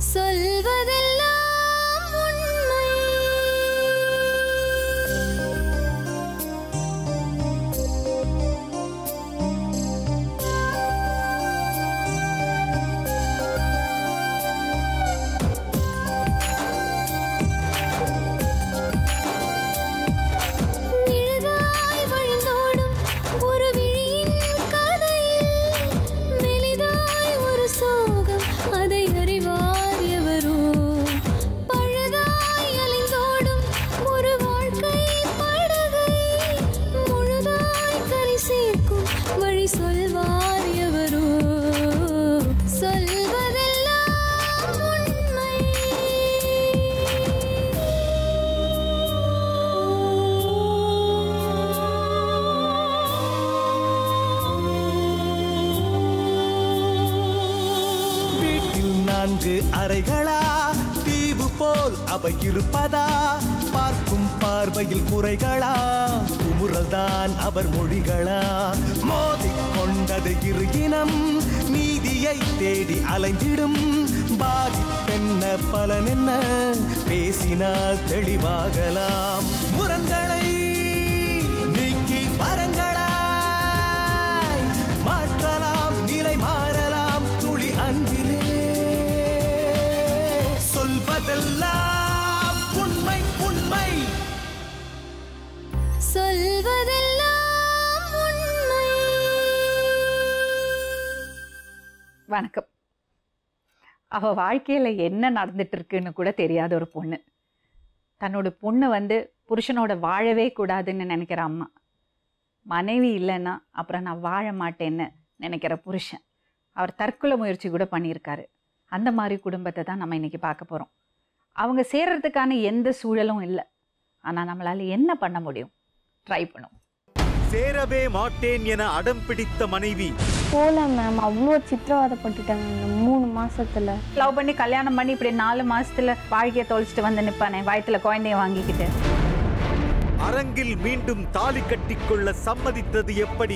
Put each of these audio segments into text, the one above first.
சொல்வதெல்லாம் உண்மை நிழலாய் வழிந்தோடும் ஒரு விழியின் கதையில் மெலிதாய் ஒரு சோகம் அதை அறிவார் எவரோ பழுதாய் அலைந்தோடும் ஒரு வாழ்க்கை படகை முழுதாய் கரை சேர்க்கும் வழி சொல்வார் எவரோ சொல்வதெல்லாம் உண்மை வீட்டில் நான்கு அறைகளா தீவு போல் அவை இருப்பதா பார்க்கும் பார்வையில் குறைகளா குமுறல்தான் அவர் மொழிகளா மோதிக் கொண்டது இரு இனம் நீதியை தேடி அலைந்திடும் பாதிப்பென்ன பலன் என்ன பேசினால் தெளிவாகலாம் முரண்களை நீக்கி வரங்களாய் மாற்றலாம் நிலை மாறலாம் துளி அன்பிலே சொல்வதெல்லாம் உண்மை உண்மை சொல்வதெல்லாம் உண்மை வணக்கம் அவ வாழ்க்கையில என்ன நடந்துட்டு இருக்குன்னு கூட தெரியாத ஒரு பொண்ணு தன்னோட பொண்ணு வந்து புருஷனோட வாழவே கூடாதுன்னு நினைக்கிற அம்மா மனைவி இல்லைன்னா அப்புறம் நான் வாழ மாட்டேன்னு நினைக்கிற புருஷன் அவர் தற்கொலை முயற்சி கூட பண்ணியிருக்காரு அந்த மாதிரி குடும்பத்தை தான் நம்ம இன்னைக்கு பார்க்க போகிறோம் அவங்க சேர்றதுக்கான எந்த சூழலும் இல்லை ஆனால் நம்மளால என்ன பண்ண முடியும் ட்ரை பண்ணுவோம் சேரவே மாட்டேன் என அடம் பிடித்த மனைவி போகல மேம் அவ்வளோ சித்திரவதைப்பட்டுட்டாங்க இந்த மூணு மாசத்துல லவ் பண்ணி கல்யாணம் பண்ணி இப்படி நாலு மாசத்துல வாழ்க்கையை தொலைச்சிட்டு வந்து நிப்பானே வயத்துல குழந்தைய வாங்கிக்கிட்டு அரங்கில் மீண்டும் தாலி கட்டிக்கொள்ள சம்மதித்தது எப்படி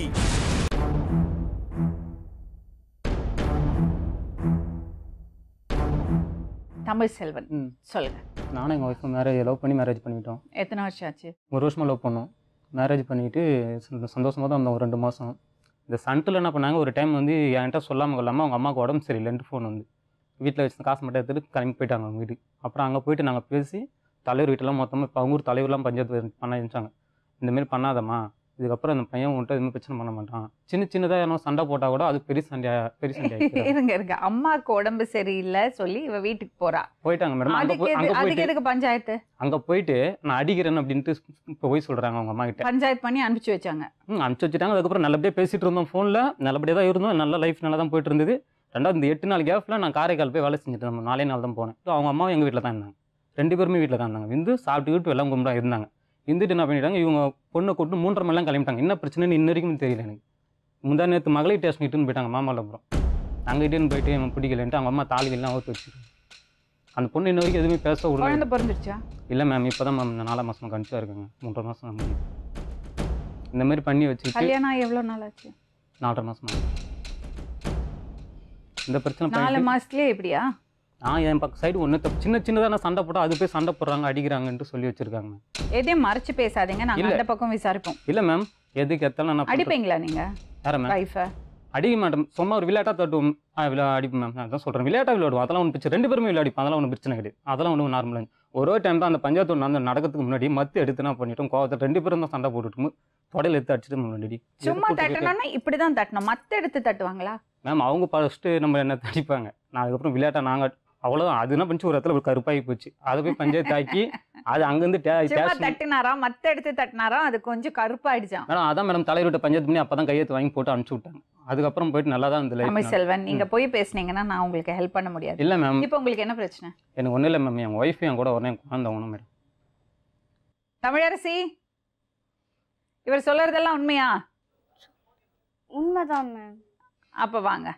தமிழ் செல்வன் ம். சொல்லுங்க நானும் எங்கள் ஒய்ஃபும் மேரேஜ் லவ் பண்ணி மேரேஜ் பண்ணிக்கிட்டோம் எத்தனை வருஷம் ஆச்சு ஒரு வருஷமாக லவ் பண்ணோம் மேரேஜ் பண்ணிக்கிட்டு சந்தோஷமாக தான் இருந்தோம் ஒரு ரெண்டு மாதம் இந்த சன்ட்டில் என்ன பண்ணாங்க ஒரு டைம் வந்து என்கிட்ட சொல்லாமல் கொள்ளாமல் அவங்க அம்மாவுக்கு உடம்பு சரியில்லைன்ட்டு ஃபோன் வந்து வீட்டில் வச்சு காசு மட்டும் எடுத்துட்டு கிளம்பி போயிட்டாங்க அவங்க வீட்டுக்கு அப்புறம் அங்கே போயிட்டு நாங்கள் பேசி தலைவர் வீட்டெல்லாம் மொத்தமாக இப்போ அவங்க ஊர் தலைவர்லாம் பஞ்சாயத்து பண்ண இருந்துச்சாங்க இந்தமாரி பண்ணாதம்மா இதுக்கப்புறம் அந்த பையன் உன்ட்ட எதுவுமே பிரச்சனை பண்ண மாட்டான் சின்ன சின்னதாக யாரும் சண்டை போட்டால் கூட அது பெரிய சண்டையா பெரிய சண்டை இருங்க இருங்க அம்மாவுக்கு உடம்பு சரியில்லை சொல்லி இவ வீட்டுக்கு போறா போயிட்டாங்க மேடம் அங்கே அதுக்கு போய் எது- அங்கே அதுக்கு போயிட்டு எதுக்கு பஞ்சாயத்து அங்கே போயிட்டு நான் அடிக்கிறேன் அப்படின்ட்டு இப்போ போய் சொல்கிறாங்க அவங்க அம்மா கிட்ட பஞ்சாயத்து பண்ணி அனுப்பிச்சு வச்சாங்க ம் அனுப்பிச்சு வச்சுட்டாங்க அதுக்கப்புறம் நல்லபடியாக பேசிட்டு இருந்தோம் ஃபோனில் நல்லபடியாக தான் இருந்தோம் நல்ல லைஃப் நல்லா தான் போயிட்டு இருந்தது ரெண்டாவது இந்த எட்டு நாள் கேப்பில் நான் காரைக்கால் போய் வேலை செஞ்சுட்டு இருந்தோம் நாலே நாள் தான் போனேன் அவங்க அம்மாவும் எங்கள் வீட்டில் தான் இருந்தாங்க ரெண்டு பேருமே வீட்டில் தான் இருந்தாங்க வந்து சாப்பிட்டுக்கிட்டு எல்லாம் கும்பிடா இருந்தாங்க இருந்துட்டு என்ன பண்ணிட்டாங்க இவங்க பொண்ணை கூப்பிட்டு மூன்றரை மணிலாம் கிளம்பிட்டாங்க என்ன பிரச்சனைன்னு இன்ன வரைக்கும் தெரியல எனக்கு முந்தா நேற்று மகளிர் ஸ்டேஷன் இட்டுன்னு போயிட்டாங்க மாமல்லபுரம் அங்கே இட்டுன்னு போயிட்டு இவன் பிடிக்கலன்ட்டு அவங்க அம்மா தாலிகள்லாம் ஊற்றி வச்சுருக்காங்க அந்த பொண்ணு இன்ன வரைக்கும் எதுவுமே பேச விடல குழந்தை பிறந்துருச்சா இல்லை மேம் இப்போ தான் மேம் நாலாம் மாதம் கன்சியாக இருக்காங்க மூன்றரை மாதம் இந்த மாதிரி பண்ணி வச்சுட்டு கல்யாணம் ஆகி எவ்வளவு நாள் ஆச்சு நாலரை மாதம் இந்த பிரச்சனை நாலு பண்ணிட்டு மாசத்துலயே எப்படியா நான் என் பக்கம் சைடு ஒன்று தப்பு சின்ன சின்னதாக நான் சண்டை போட்டால் அது போய் சண்டை போடுறாங்க அடிக்கிறாங்கன்ட்டு சொல்லி வச்சிருக்காங்க எதையும் மறைச்சு பேசாதீங்க நாங்க இல்ல. அந்த பக்கம் விசாரிப்போம் இல்லை மேம் எதுக்கு எத்தாலும் நான் பண்றது- அடிப்பீங்களா நீங்க யாரை மேம் வைஃப அடிக்க மாட்டேன் சும்மா ஒரு விளையாட்டா தட்டுவோம் ஆ விளையா அடிப்போம் மேம் நான் தான் சொல்கிறேன் விளையாட்டா விளையாடுவோம் அதெல்லாம் ஒன்றும் பிரச்சனை ரெண்டு பேருமே விளையாடிப்போம் அதெல்லாம் ஒன்றும் பிரச்சனை கிடையாது அதெல்லாம் ஒன்றும் நார்மலாக ஒரு ஒரு டைம் தான் அந்த பஞ்சாயத்து ஒன்று அந்த நடக்கிறதுக்கு முன்னாடி மத்து எடுத்து நான் பண்ணிட்டோம் கோவத்தை ரெண்டு பேரும் தான் சண்டை போட்டுட்டு தொடையில எடுத்து அடிச்சுட்டு முன்னாடி சும்மா தட்டணும்னா இப்படிதான் தட்டணும் மத்த எடுத்து தட்டுவாங்களா மேம் அவங்க ஃபஸ்ட்டு நம்ம என்ன தடிப்பாங்க நான் அதுக்கப்புறம் விளையாட்டை நாங்கள் அவ்வளோதான் அது என்ன பண்ணிச்சு ஒரு இடத்துல ஒரு கருப்பாகி போச்சு அதை போய் பஞ்சாயத்து ஆக்கி அது அங்கேருந்து டே சும்மா டேஷன் தட்டினாரா மத்த எடுத்து தட்டினாரா அது கொஞ்சம் கருப்பாயிடுச்சான் மேடம் அதான் மேடம் தலைவர்கிட்ட பஞ்சாயத்து பண்ணி அப்போ தான் கையெழுத்து வாங்கி போட்டு அனுப்பிச்சு விட்டாங்க அதுக்கப்புறம் போயிட்டு நல்லா தான் இந்த தமிழ் லைஃப் செல்வன் நீங்க போய் பேசுனீங்கன்னா நான் உங்களுக்கு ஹெல்ப் பண்ண முடியாது இல்லை மேம் இப்போ உங்களுக்கு என்ன பிரச்சனை எனக்கு ஒன்றும் இல்லை மேம் என் ஒய்ஃப் என் கூட வரேன் என் குழந்தை ஒன்றும் மேடம் தமிழரசி இவர் சொல்றதெல்லாம் உண்மையா உண்மைதான் மேம் அப்ப வாங்க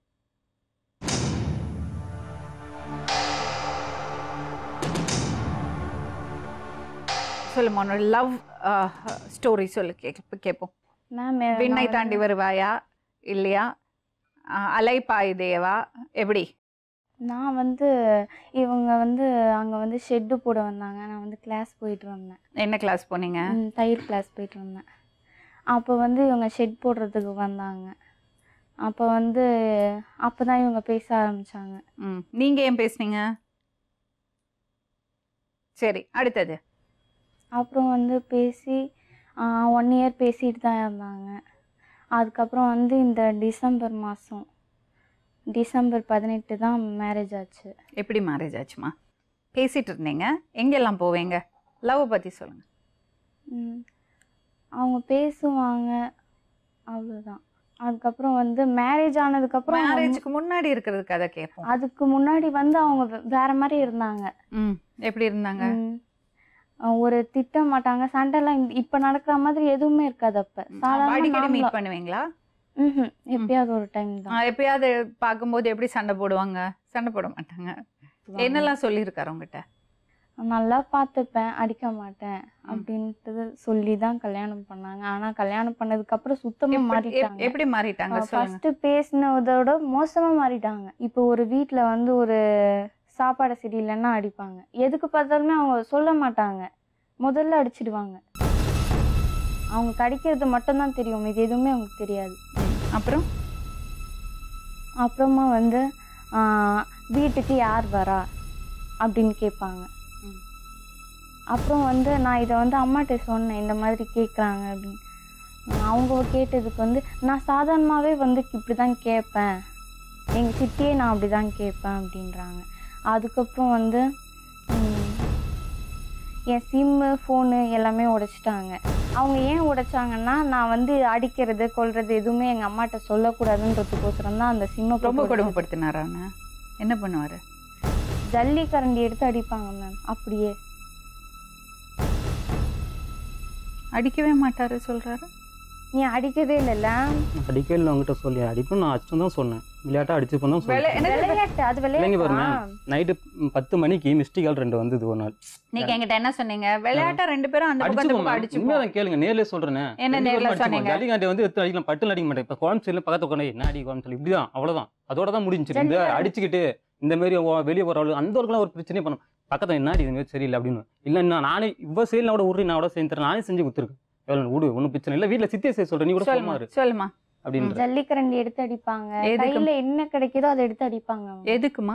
சொல்லுமா உன்னோட லவ் ஸ்டோரி சொல்லு கேட்க கேட்போம் மேம் விண்ணை தாண்டி வருவாயா இல்லையா அஹ், அலைப்பாயுதேவா எப்படி நான் வந்து இவங்க வந்து அங்கே வந்து ஷெட்டு போட வந்தாங்க நான் வந்து கிளாஸ் போயிட்டு வந்தேன் என்ன கிளாஸ் போனீங்க ம், தையல் கிளாஸ் போயிட்டு வந்தேன் அப்போ வந்து இவங்க ஷெட் போடுறதுக்கு வந்தாங்க அப்போ வந்து அப்போ தான் இவங்க பேச ஆரம்பித்தாங்க ம் நீங்க ஏன் பேசுனீங்க சரி அடுத்தது அப்புறம் வந்து பேசி ஒன் இயர் பேசிட்டு தான் இருந்தாங்க அதுக்கப்புறம் வந்து இந்த டிசம்பர் மாதம் டிசம்பர் பதினெட்டு தான் மேரேஜ் ஆச்சு எப்படி மேரேஜ் ஆச்சுமா பேசிட்டு இருந்தீங்க எங்கெல்லாம் போவீங்க லவ் பத்தி சொல்லுங்க ம். அவங்க பேசுவாங்க அவ்வளோதான் அதுக்கப்புறம் வந்து மேரேஜ் ஆனதுக்கப்புறம் அவங்க மேரேஜுக்கு முன்னாடி இருக்கிறது கதை கேட்போம் அதுக்கு முன்னாடி வந்து அவங்க வே- வேற மாதிரி இருந்தாங்க ம் எப்படி இருந்தாங்க ம். அஹ் ஒரு திட்ட மாட்டாங்க சண்டைலாம் இந்த- இப்ப நடக்கிற மாதிரி எதுவுமே இருக்காது அப்ப சாதாரண அடிக்கடி normal மீட் ஆ- பண்ணுவீங்களா ம்ஹும். எப்பயாவது ஒரு டைம் ஆ, தான் எப்பயாவது பார்க்கும்போது எப்படி சண்டை போடுவாங்க சண்டை போட மாட்டாங்க என்னெல்லாம் சொல்லியிருக்காரு உங்ககிட்ட நல்லா பார்த்துப்பேன் அடிக்க மாட்டேன் அப்படின்ட்டு சொல்லி தான் கல்யாணம் பண்ணாங்க ஆனா கல்யாணம் பண்ணதுக்கு அப்புறம் சுத்தமா எப்படி- எப்- மாறிட்டாங்க எப்படி மாறிட்டாங்க சொல்லுங்க ஃபர்ஸ்ட் பேசினதோட மோசமா மாறிட்டாங்க இப்போ ஒரு வீட்ல வந்து ஒரு சாப்பாடு சரியில்லைன்னா அடிப்பாங்க எதுக்கு பார்த்தாலுமே அவங்க சொல்ல மாட்டாங்க முதல்ல அடிச்சிடுவாங்க அவங்க கடிக்கிறது மட்டும்தான் தெரியும் இது எதுவுமே அவங்களுக்கு தெரியாது அப்புறம் அப்புறமா வந்து ஆஹ், வீட்டுக்கு யார் வரா அப்படின்னு கேட்பாங்க ம். அப்புறம் வந்து நான் இதை வந்து அம்மாட்ட சொன்னேன் இந்த மாதிரி கேட்குறாங்க அப்படின்னு அவங்க கேட்டதுக்கு வந்து நான் சாதாரணமாகவே வந்து இப்படி தான் கேட்பேன் எங்கள் சித்தியே நான் அப்படி தான் கேட்பேன் அப்படின்றாங்க அதுக்கப்புறம் வந்து ம், என் சிம்மு ஃபோனு எல்லாமே உடைச்சிட்டாங்க அவங்க ஏன் உடைச்சாங்கன்னா நான் வந்து அடிக்கிறது கொல்றது எதுவுமே எங்கள் அம்மாட்ட சொல்லக்கூடாதுன்றதுக்கோசரம் தான் அந்த சிம்மை ரொம்ப போட்டு கொடுமைப்படுத்தினாரா அவனை? என்ன பண்ணுவாரு ஜல்லி கரண்டி எடுத்து அடிப்பாங்க மேம் அப்படியே அடிக்கவே மாட்டாரு சொல்றாரு நீ அடிக்கவே இல்லைல்ல அடிக்கவே இல்லை அவங்ககிட்ட சொல்லி அடிப்பேன் நான் அடிச்சுட்டு தான் சொன்னேன் விளையாட்டா அடிச்சுப்பேன் தான் வேலை- சொன்னேன் என்னது? விளையாட்டு அது இல்லைங்க பாருங்க விளையாட்டு நைட்டு பத்து மணிக்கு மிஸ்டிகால் ரெண்டு வந்தது ஒரு நாள் நீங்க என்கிட்ட என்ன சொன்னீங்க விளையாட்டா ரெண்டு பேரும் அந்த பக்கம் அந்த பக்கம் அடிச்சுப்போம் அடிச்சுப்போம் உண்மையாக கேளுங்க நேர்ல சொல்றேனே என்ன ரெண்டு நேர்ல பேரும் அடிச்சுப்போம். சொன்னீங்க? ஜல்லிக்காண்டி வந்து எடுத்து அடிக்கலாம் பட்டுல அடிக்க மாட்டேன் இப்போ கோயம்புத்தூர்ல பக்கத்து உட்காந்து என்ன அடி கோயம்புத்தூர் இப்படிதான் அவ்வளவுதான் அதோட தான் முடிஞ்சிச்சு இந்த ஜல்லிக்கட்டு. அடிச்சுக்கிட்டு இந்த மாதிரி ஓ- வெளியே போற ஆளு அந்த அளவுக்குலாம் ஒரு பிரச்சனையே பண்ணும் பக்கத்துல என்ன இது மாதிரி சரியில்லை அப்படின்னு இல்லை நான் நானே இவ்வளோ செயல் நான் விட்றி நான் கூட செஞ்சு தரேன் நானே செஞ்சு கொடுத்துருக்கேன் எவ்வளோ விடு ஒன்றும் பிரச்சனை இல்லை வீட்டில் சித்தியை செய்ய சொல்றேன் நீ கூட சொல்லுமா சும்மா இரு சொல்லுமா அப்படின்ற ஜல்லி கரண்டி எடுத்து அடிப்பாங்க எதுக்கு? கையில என்ன கிடைக்குதோ அதை எடுத்து அடிப்பாங்க அவங்க. எதுக்குமா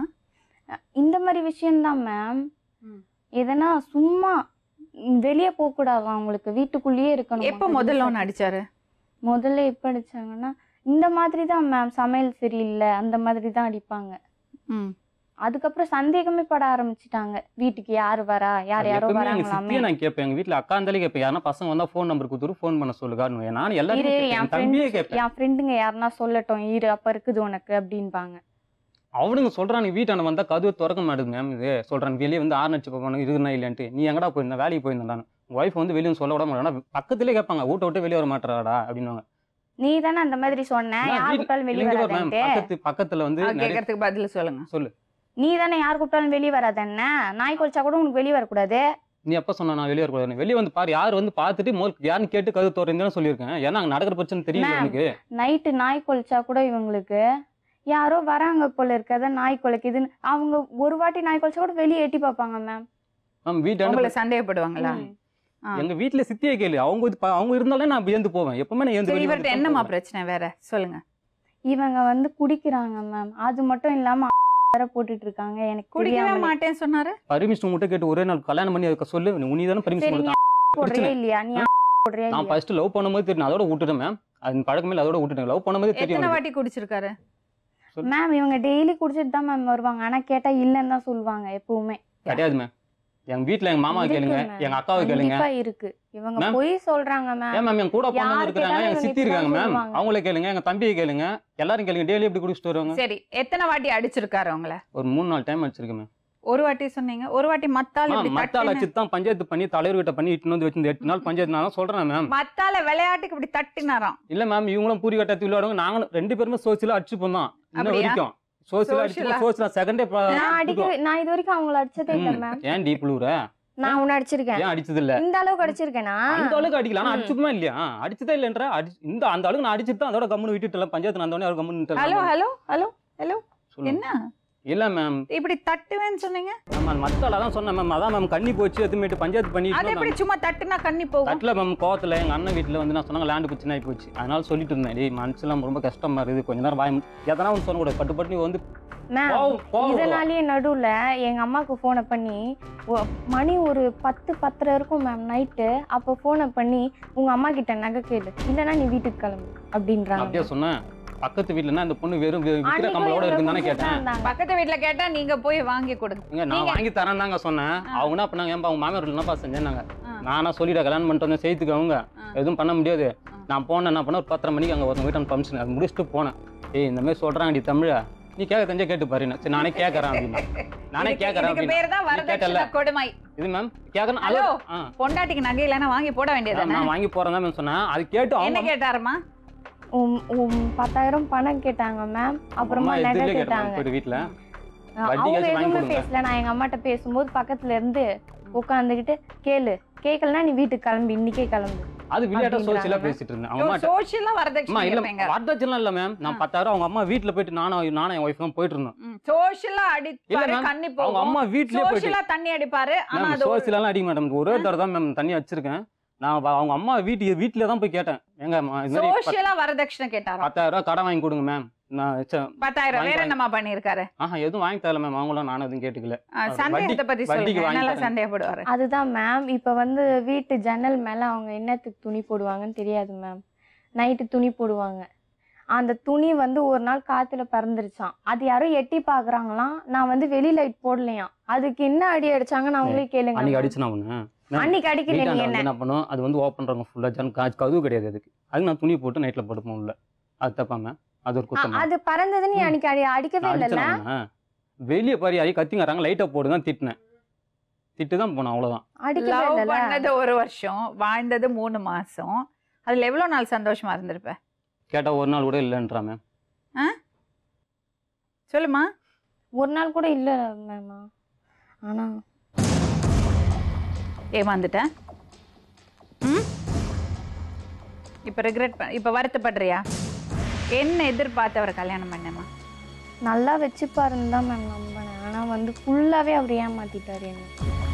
இந்த மாதிரி விஷயம்தான் மேம் ம். எதனா சும்மா வெளியே போக கூடாது அவங்களுக்கு வீட்டுக்குள்ளேயே இருக்கணும் எப்ப முதல்ல ஒன்று அடிச்சாரு முதல்ல எப்ப அடிச்சாங்கன்னா இந்த மாதிரி தான் மேம் சமையல் சரியில்லை அந்த மாதிரி தான் அடிப்பாங்க ம் அதுக்கப்புறம் சந்தேகமே பட ஆரம்பிச்சிட்டாங்க வீட்டுக்கு யாரு வரா யார் யாரோ எப்பவுமே எங்க வராங்களாமே சித்தியை நான் கேட்பேன் எங்க வீட்ல அக்கா இருந்தாலே கேட்பேன் யாரா பசங்க வந்தா ஃபோன் நம்பர் கொடுத்துரு ஃபோன் பண்ண சொல்லுகான்னு நான் இரு எல்லாரும் என் என் தம்பியே ஃப்ரெண்ட்ஸ் கேட்பேன் என் ஃப்ரெண்டுங்க யாருன்னா சொல்லட்டும் இரு அப்ப இருக்குது உனக்கு அப்படின்பாங்க அவனுங்க சொல்றான் நீ வீட்டான வந்தா கதவு திறக்க மாட்டேது மேம் இது சொல்றான் வெளியே வந்து ஆறு நடிச்சு போகணும் இருக்குனா இல்லைன்ட்டு நீ எங்கடா போயிருந்த வேலைக்கு போயிருந்தேன் நான் ஒய்ஃப் வந்து வெளியே சொல்ல விட மாட்டேன் பக்கத்துலேயே கேட்பாங்க வீட்டை விட்டு வெளியே வர மாட்டாடா அப்படின்னுவாங்க நீ தானே அந்த மாதிரி சொன்ன நான் யார் வீட்ல- கூப்பிட்டாலும் வெளியே இல்லைங்க பாரு மேம் வராதன்ட்டு பக்கத்து பக்கத்துல வந்து அது நிறைய கேட்கறதுக்கு பதில் சொல்லுங்க சொல்லு நீ தானே யார் கூப்பிட்டாலும் வெளியே வராதன்ன நாய் கொலிச்சா கூட உனக்கு வெளியே வரக்கூடாது நீ எப்ப சொன்ன நான் வெளியே வரக்கூடாது வெளியே வந்து பாரு யார் வந்து பார்த்துட்டு முதல் யாருன்னு கேட்டு கதவு திறந்தேன்னு சொல்லியிருக்கேன் ஏன்னா அங்க நடக்கிற பிரச்சனை தெரியல Ma'am. எனக்கு நைட்டு நாய் கொலிச்சா கூட இவங்களுக்கு யாரோ வராங்க போல இருக்காத நாய் கொலைக்குதுன்னு அவங்க ஒரு வாட்டி நாய் கொலிச்சா கூட வெளியே எட்டி பார்ப்பாங்க மேம் மேம் உங்களை வீட்டாண்ட சந்தேகப்படுவாங்களா ஆ. எங்க வீட்டுல சித்தியே கேளு அவங்க இது ப- அவங்க இருந்தாலே நான் ஏந்து போவேன் எப்பவுமே நான் ஏந்து சரி வெளியே இவர்கிட்ட வந்து தான் என்னம்மா போவேன். பிரச்சனை வேற சொல்லுங்க இவங்க வந்து குடிக்கிறாங்க மேம் அது மட்டும் இல்லாம வேற போட்டுட்டு இருக்காங்க எனக்கு குடிக்கவே தெரியாமலே. மாட்டேன்னு சொன்னாரு பர்மிஷன் மட்டும் கேட்டு ஒரே நாள் கல்யாணம் பண்ணி அதுக்கு சொல்லு நீ தானே பர்மிஷன் சரி நீ கொடுத்தா போடுறியா இல்லையா நீ போடுறியா நான் இல்லையா ஃபர்ஸ்ட் லவ் பண்ணும்போது தெரியும் அதோட விட்டுட்டேன் மேம் அது பழக்கமே இல்லை அதோட விட்டுட்டேன் லவ் பண்ணும்போது தெரியும் எத்தனை எனக்கு. வாட்டி குடிச்சிருக்காரு மேம் இவங்க டெய்லி குடிச்சிட்டு தான் மேம் வருவாங்க ஆனா கேட்டா இல்லைன்னு தான் சொல்லுவாங்க எப்பவுமே கிடையாது மேம் எங்க வீட்ல எங்க மாமா இருக்கு கேளுங்க ma'am. எங்க அக்காவை கேளுங்க கண்டிப்பா இருக்கு இவங்க Ma'am. பொய் சொல்றாங்க மேம் ஏன் மேம் என் கூட பிறந்தவங்க யார் இருக்கிறாங்க கேட்டாலும் எங்க இவங்க சித்தி இப்படிதான் இருக்காங்க மேம் சொல்லுவாங்க. அவங்கள கேளுங்க எங்க தம்பியை கேளுங்க எல்லாரும் கேளுங்க டெய்லி எப்படி குடிச்சிட்டு வருவாங்க சரி எத்தனை வாட்டி அடிச்சிருக்காரு உங்களை ஒரு மூணு நாலு டைம் அடிச்சிருக்கேன் மேம் ஒரு வாட்டி சொன்னீங்க ஒரு வாட்டி மத்தால் இப்படி மத்தால தட்டுன்னு- வச்சு தான் பஞ்சாயத்து பண்ணி தலைவர் கிட்ட பண்ணி இட்டுன்னு வந்து வச்சு எட்டு நாள் பஞ்சாயத்து நான் தான் சொல்றேன் மேம் மத்தால விளையாட்டுக்கு இப்படி தட்டினாராம் இல்ல மேம் இவங்களும் பூரி கட்டத்து விளையாடுவாங்க நாங்களும் ரெண்டு பேருமே சோசியலா அடிச்சு போனோம் இன்ன அப்படியா? வரைக்கும் சோசியலா Social ஆ? அடிச்சு சோசியலா செகண்டே நான் அடிக்கவே நான் இது வரைக்கும் அவங்கள அடிச்சதே இல்ல மேம் ஏன் டீப் ப்ளூர நான் உன்னை அடிச்சிருக்கேன் ஏன் அடிச்சது இல்ல இந்த அளவுக்கு அடிச்சிருக்கேனா அந்த அளவுக்கு அடிக்கல ஆனா ம். அடிச்சுக்குமா இல்லையா அடிச்சதே இல்லைன்ற அடி இந்த அந்த அளவுக்கு நான் அடிச்சுட்டு தான் அதோட கம்முன்னு விட்டுட்டு பஞ்சாயத்து நான் அந்த அளவுக்கு ஹலோ கம்முன்னு ஹலோ ஹலோ ஹலோ சொல்லுங்க என்ன இல்ல மேம் இப்படி தட்டுவேன்னு சொன்னீங்க மேம் மத்தால தான் சொன்னேன் மேம் அதான் மேம் கண்ணி போச்சு எதுமேட்டு பஞ்சாயத்து அது பண்ணிட்டு எப்படி சும்மா தட்டுனா கண்ணி போகும் தட்டில் மேம் கோவத்தில் எங்கள் அண்ணன் வீட்டில் வந்து நான் சொன்னாங்க லேண்டு பிரச்சனை ஆகி போச்சு அதனால சொல்லிட்டு இருந்தேன் டேய் மனசுலாம் ரொம்ப கஷ்டமா இருக்குது கொஞ்ச நேரம் வாய் எதனா ஒன்று சொல்லக்கூடாது பட்டு பட்டு நீ வந்து மேம் கோவம் கோவம் வரும். இதனாலேயே நடுவில் எங்கள் அம்மாவுக்கு ஃபோனை பண்ணி ஒ- மணி ஒரு பத்து பத்தரை இருக்கும் மேம் நைட்டு அப்போ ஃபோனை பண்ணி உங்கள் அம்மா கிட்ட நகை கேளு இல்லைன்னா நீ வீட்டுக்கு கிளம்பு அப்படின்றாங்க அப்படியே சொன்னேன் பக்கத்து வீட்டுலன்னா அந்த பொண்ணு வெறும் வி- விக்கிற அன்னைக்கும் கம்பளோட இவ்வளவு இருக்குன்னு தானே குடிச்சிட்டு கேட்டேன் இருந்தாங்க. பக்கத்து வீட்ல கேட்டா நீங்க போய் வாங்கி கொடுங்க இங்க நான் நீங்க- வாங்கி தரேன் தாங்க சொன்னேன் ஆ. அவங்க என்ன பண்ணாங்க ஏன்பா அவங்க மாமியார் என்னப்பா செஞ்சேன்னாங்க ஆ. நானா சொல்லிட கல்யாணம் பண்ணிட்டு வந்து செய்துக்கு அவங்க ஆ. எதுவும் பண்ண முடியாது ஆ. நான் போனேன் என்ன பண்ண ஒரு பத்தரை மணிக்கு அங்கே ஒருத்தவங்க வீட்டு ஃபங்க்ஷன் அது முடிச்சுட்டு போனேன் ஏய் இந்த மாதிரி சொல்றாங்கடி தமிழ நீ கேட்க தெரிஞ்சா கேட்டு பாரு சரி நானே கேட்கறேன் அப்படின்னு நானே இதுக்கு- கேட்கறேன் இதுக்கு அப்படின்னு பேர் தான் நீ கேட்டல வரதட்சணை கொடுமை இது மேம் கேட்கணும் ஹலோ. ஆ பொண்டாட்டிக்கு நகை இல்லைன்னா வாங்கி போட வேண்டியது நான் வாங்கி போறேன் தான் மேம் சொன்னேன் அது கேட்டு என்ன அவங்க கேட்டாருமா உம் உம் பத்தாயிரம் பணம் கேட்டாங்க மேம் அப்புறமா அம்மா நகை எதிரிலே கேட்டாங்க கேட்டாங்க போயிட்டு வீட்டில் அவங்க வட்டிக்காச்சும் வாங்கி எதுவுமே கொடுங்க. பேசல நான் எங்க அம்மாட்ட பேசும்போது பக்கத்துல இருந்து உட்காந்துக்கிட்டு கேளு கேட்கலனா நீ வீட்டுக்கு கிளம்பி இன்னைக்கே கிளம்பு அது விளையாட்டா அப்படின்றாங்க. சோசியலா பேசிட்டு இருந்தேன் அவங்க அம்மா சோசியலா அம்மா வரதட்சணை இல்ல கேட்பீங்க வரதட்சணை இல்ல மேம் நான் பத்தாயிரம் அவங்க அம்மா வீட்டுல போயிட்டு நானும் நானும் என் ஒய்ஃப் தான் போயிட்டு இருந்தோம் சோசியலா இல்ல அடிப்பாரு மேம், கண்ணி அவங்க போகும் அம்மா வீட்லயே போயிட்டு சோசியலா தண்ணி அடிப்பாரு ஆனா மேம் அது ஒரு- சோசியலாம் அடிக்க மாட்டேன் ஒரே தடவை தான் மேம் தண்ணி வச்சிருக்கேன் நான் வ- அவங்க அம்மா வீட்டு வீட்டுல தான் போய் கேட்டேன் எங்க அம்மா, இது மாதிரி பத்து- சோசியலா வரதட்சணை கேட்டாரா பத்தாயிரம் ரூபாய் கடன் வாங்கி கொடுங்க மேம் நான் ச- பத்தாயிரம் வாங்கி- வேற என்னமா பண்ணிருக்காரு ஆஹா எதுவும் வாங்கி தரல மேம் அவங்களும் நானும் எதுவும் கேட்டுக்கல அஹ், சந்தேகத்தை பத்தி வட்டிக்கு சொல்லுங்க வாங்கி நல்லா தரேன். சந்தேகப்படுவாரு அதுதான் மேம் இப்போ வந்து வீட்டு ஜன்னல் மேலே அவங்க என்னத்துக்கு துணி போடுவாங்கன்னு தெரியாது மேம் நைட்டு துணி போடுவாங்க அந்த துணி வந்து ஒரு நாள் காத்துல பறந்துருச்சான் அது யாரோ எட்டி பார்க்கறாங்களாம் நான் வந்து வெளி லைட் போடலையாம் அதுக்கு என்ன அடி அடிச்சாங்கன்னு அவங்களே கேளுங்க அன்னைக்கு ma'am. அடிச்சு நான் ஒண்ணு அன்னைக்கு அடிக்கல வீட்டாண்ட நீங்க வந்து என்ன என்ன பண்ணும் அது வந்து ஓப்பன் பண்ணுறவங்க ஃபுல்லாக ஜன் காசு கதவு கிடையாது அதுக்கு அதுக்கு நான் துணி போட்டு நைட்ல படுப்போம் உள்ள அது தப்பாம அது ஒரு அ- குத்தம் அது பறந்ததுன்னு நீ ம். அன்னைக்கு அடி அடிக்கவே இல்லைல்ல வெளியே பாரி ஆகி கத்திங்கிறாங்க லைட்டா போடு தான் திட்டினேன் திட்டு தான் போனேன் அவ்வளவுதான் அடிக்கவே லவ் இல்லைல்ல பண்ணது ஒரு வருஷம் வாழ்ந்தது மூணு மாசம் அதுல எவ்வளவு நாள் சந்தோஷமா இருந்திருப்ப கேட்டா ஒரு நாள் கூட இல்லைன்றா மேம் சொல்லுமா ஒரு நாள் கூட இல்ல மேமா ஆனா ஏமாந்துட்ட ம் இப்ப ரிக்ரெட் பண்ண இப்ப வருத்தப்படுறியா என்ன எதிர்பார்த்து அவரை கல்யாணம் பண்ணமா நல்லா வச்சுப்பாருன்னு தான் மேம் நம்பினேன் ஆனா வந்து ஃபுல்லாவே அவர் ஏமாத்திட்டாரு என்ன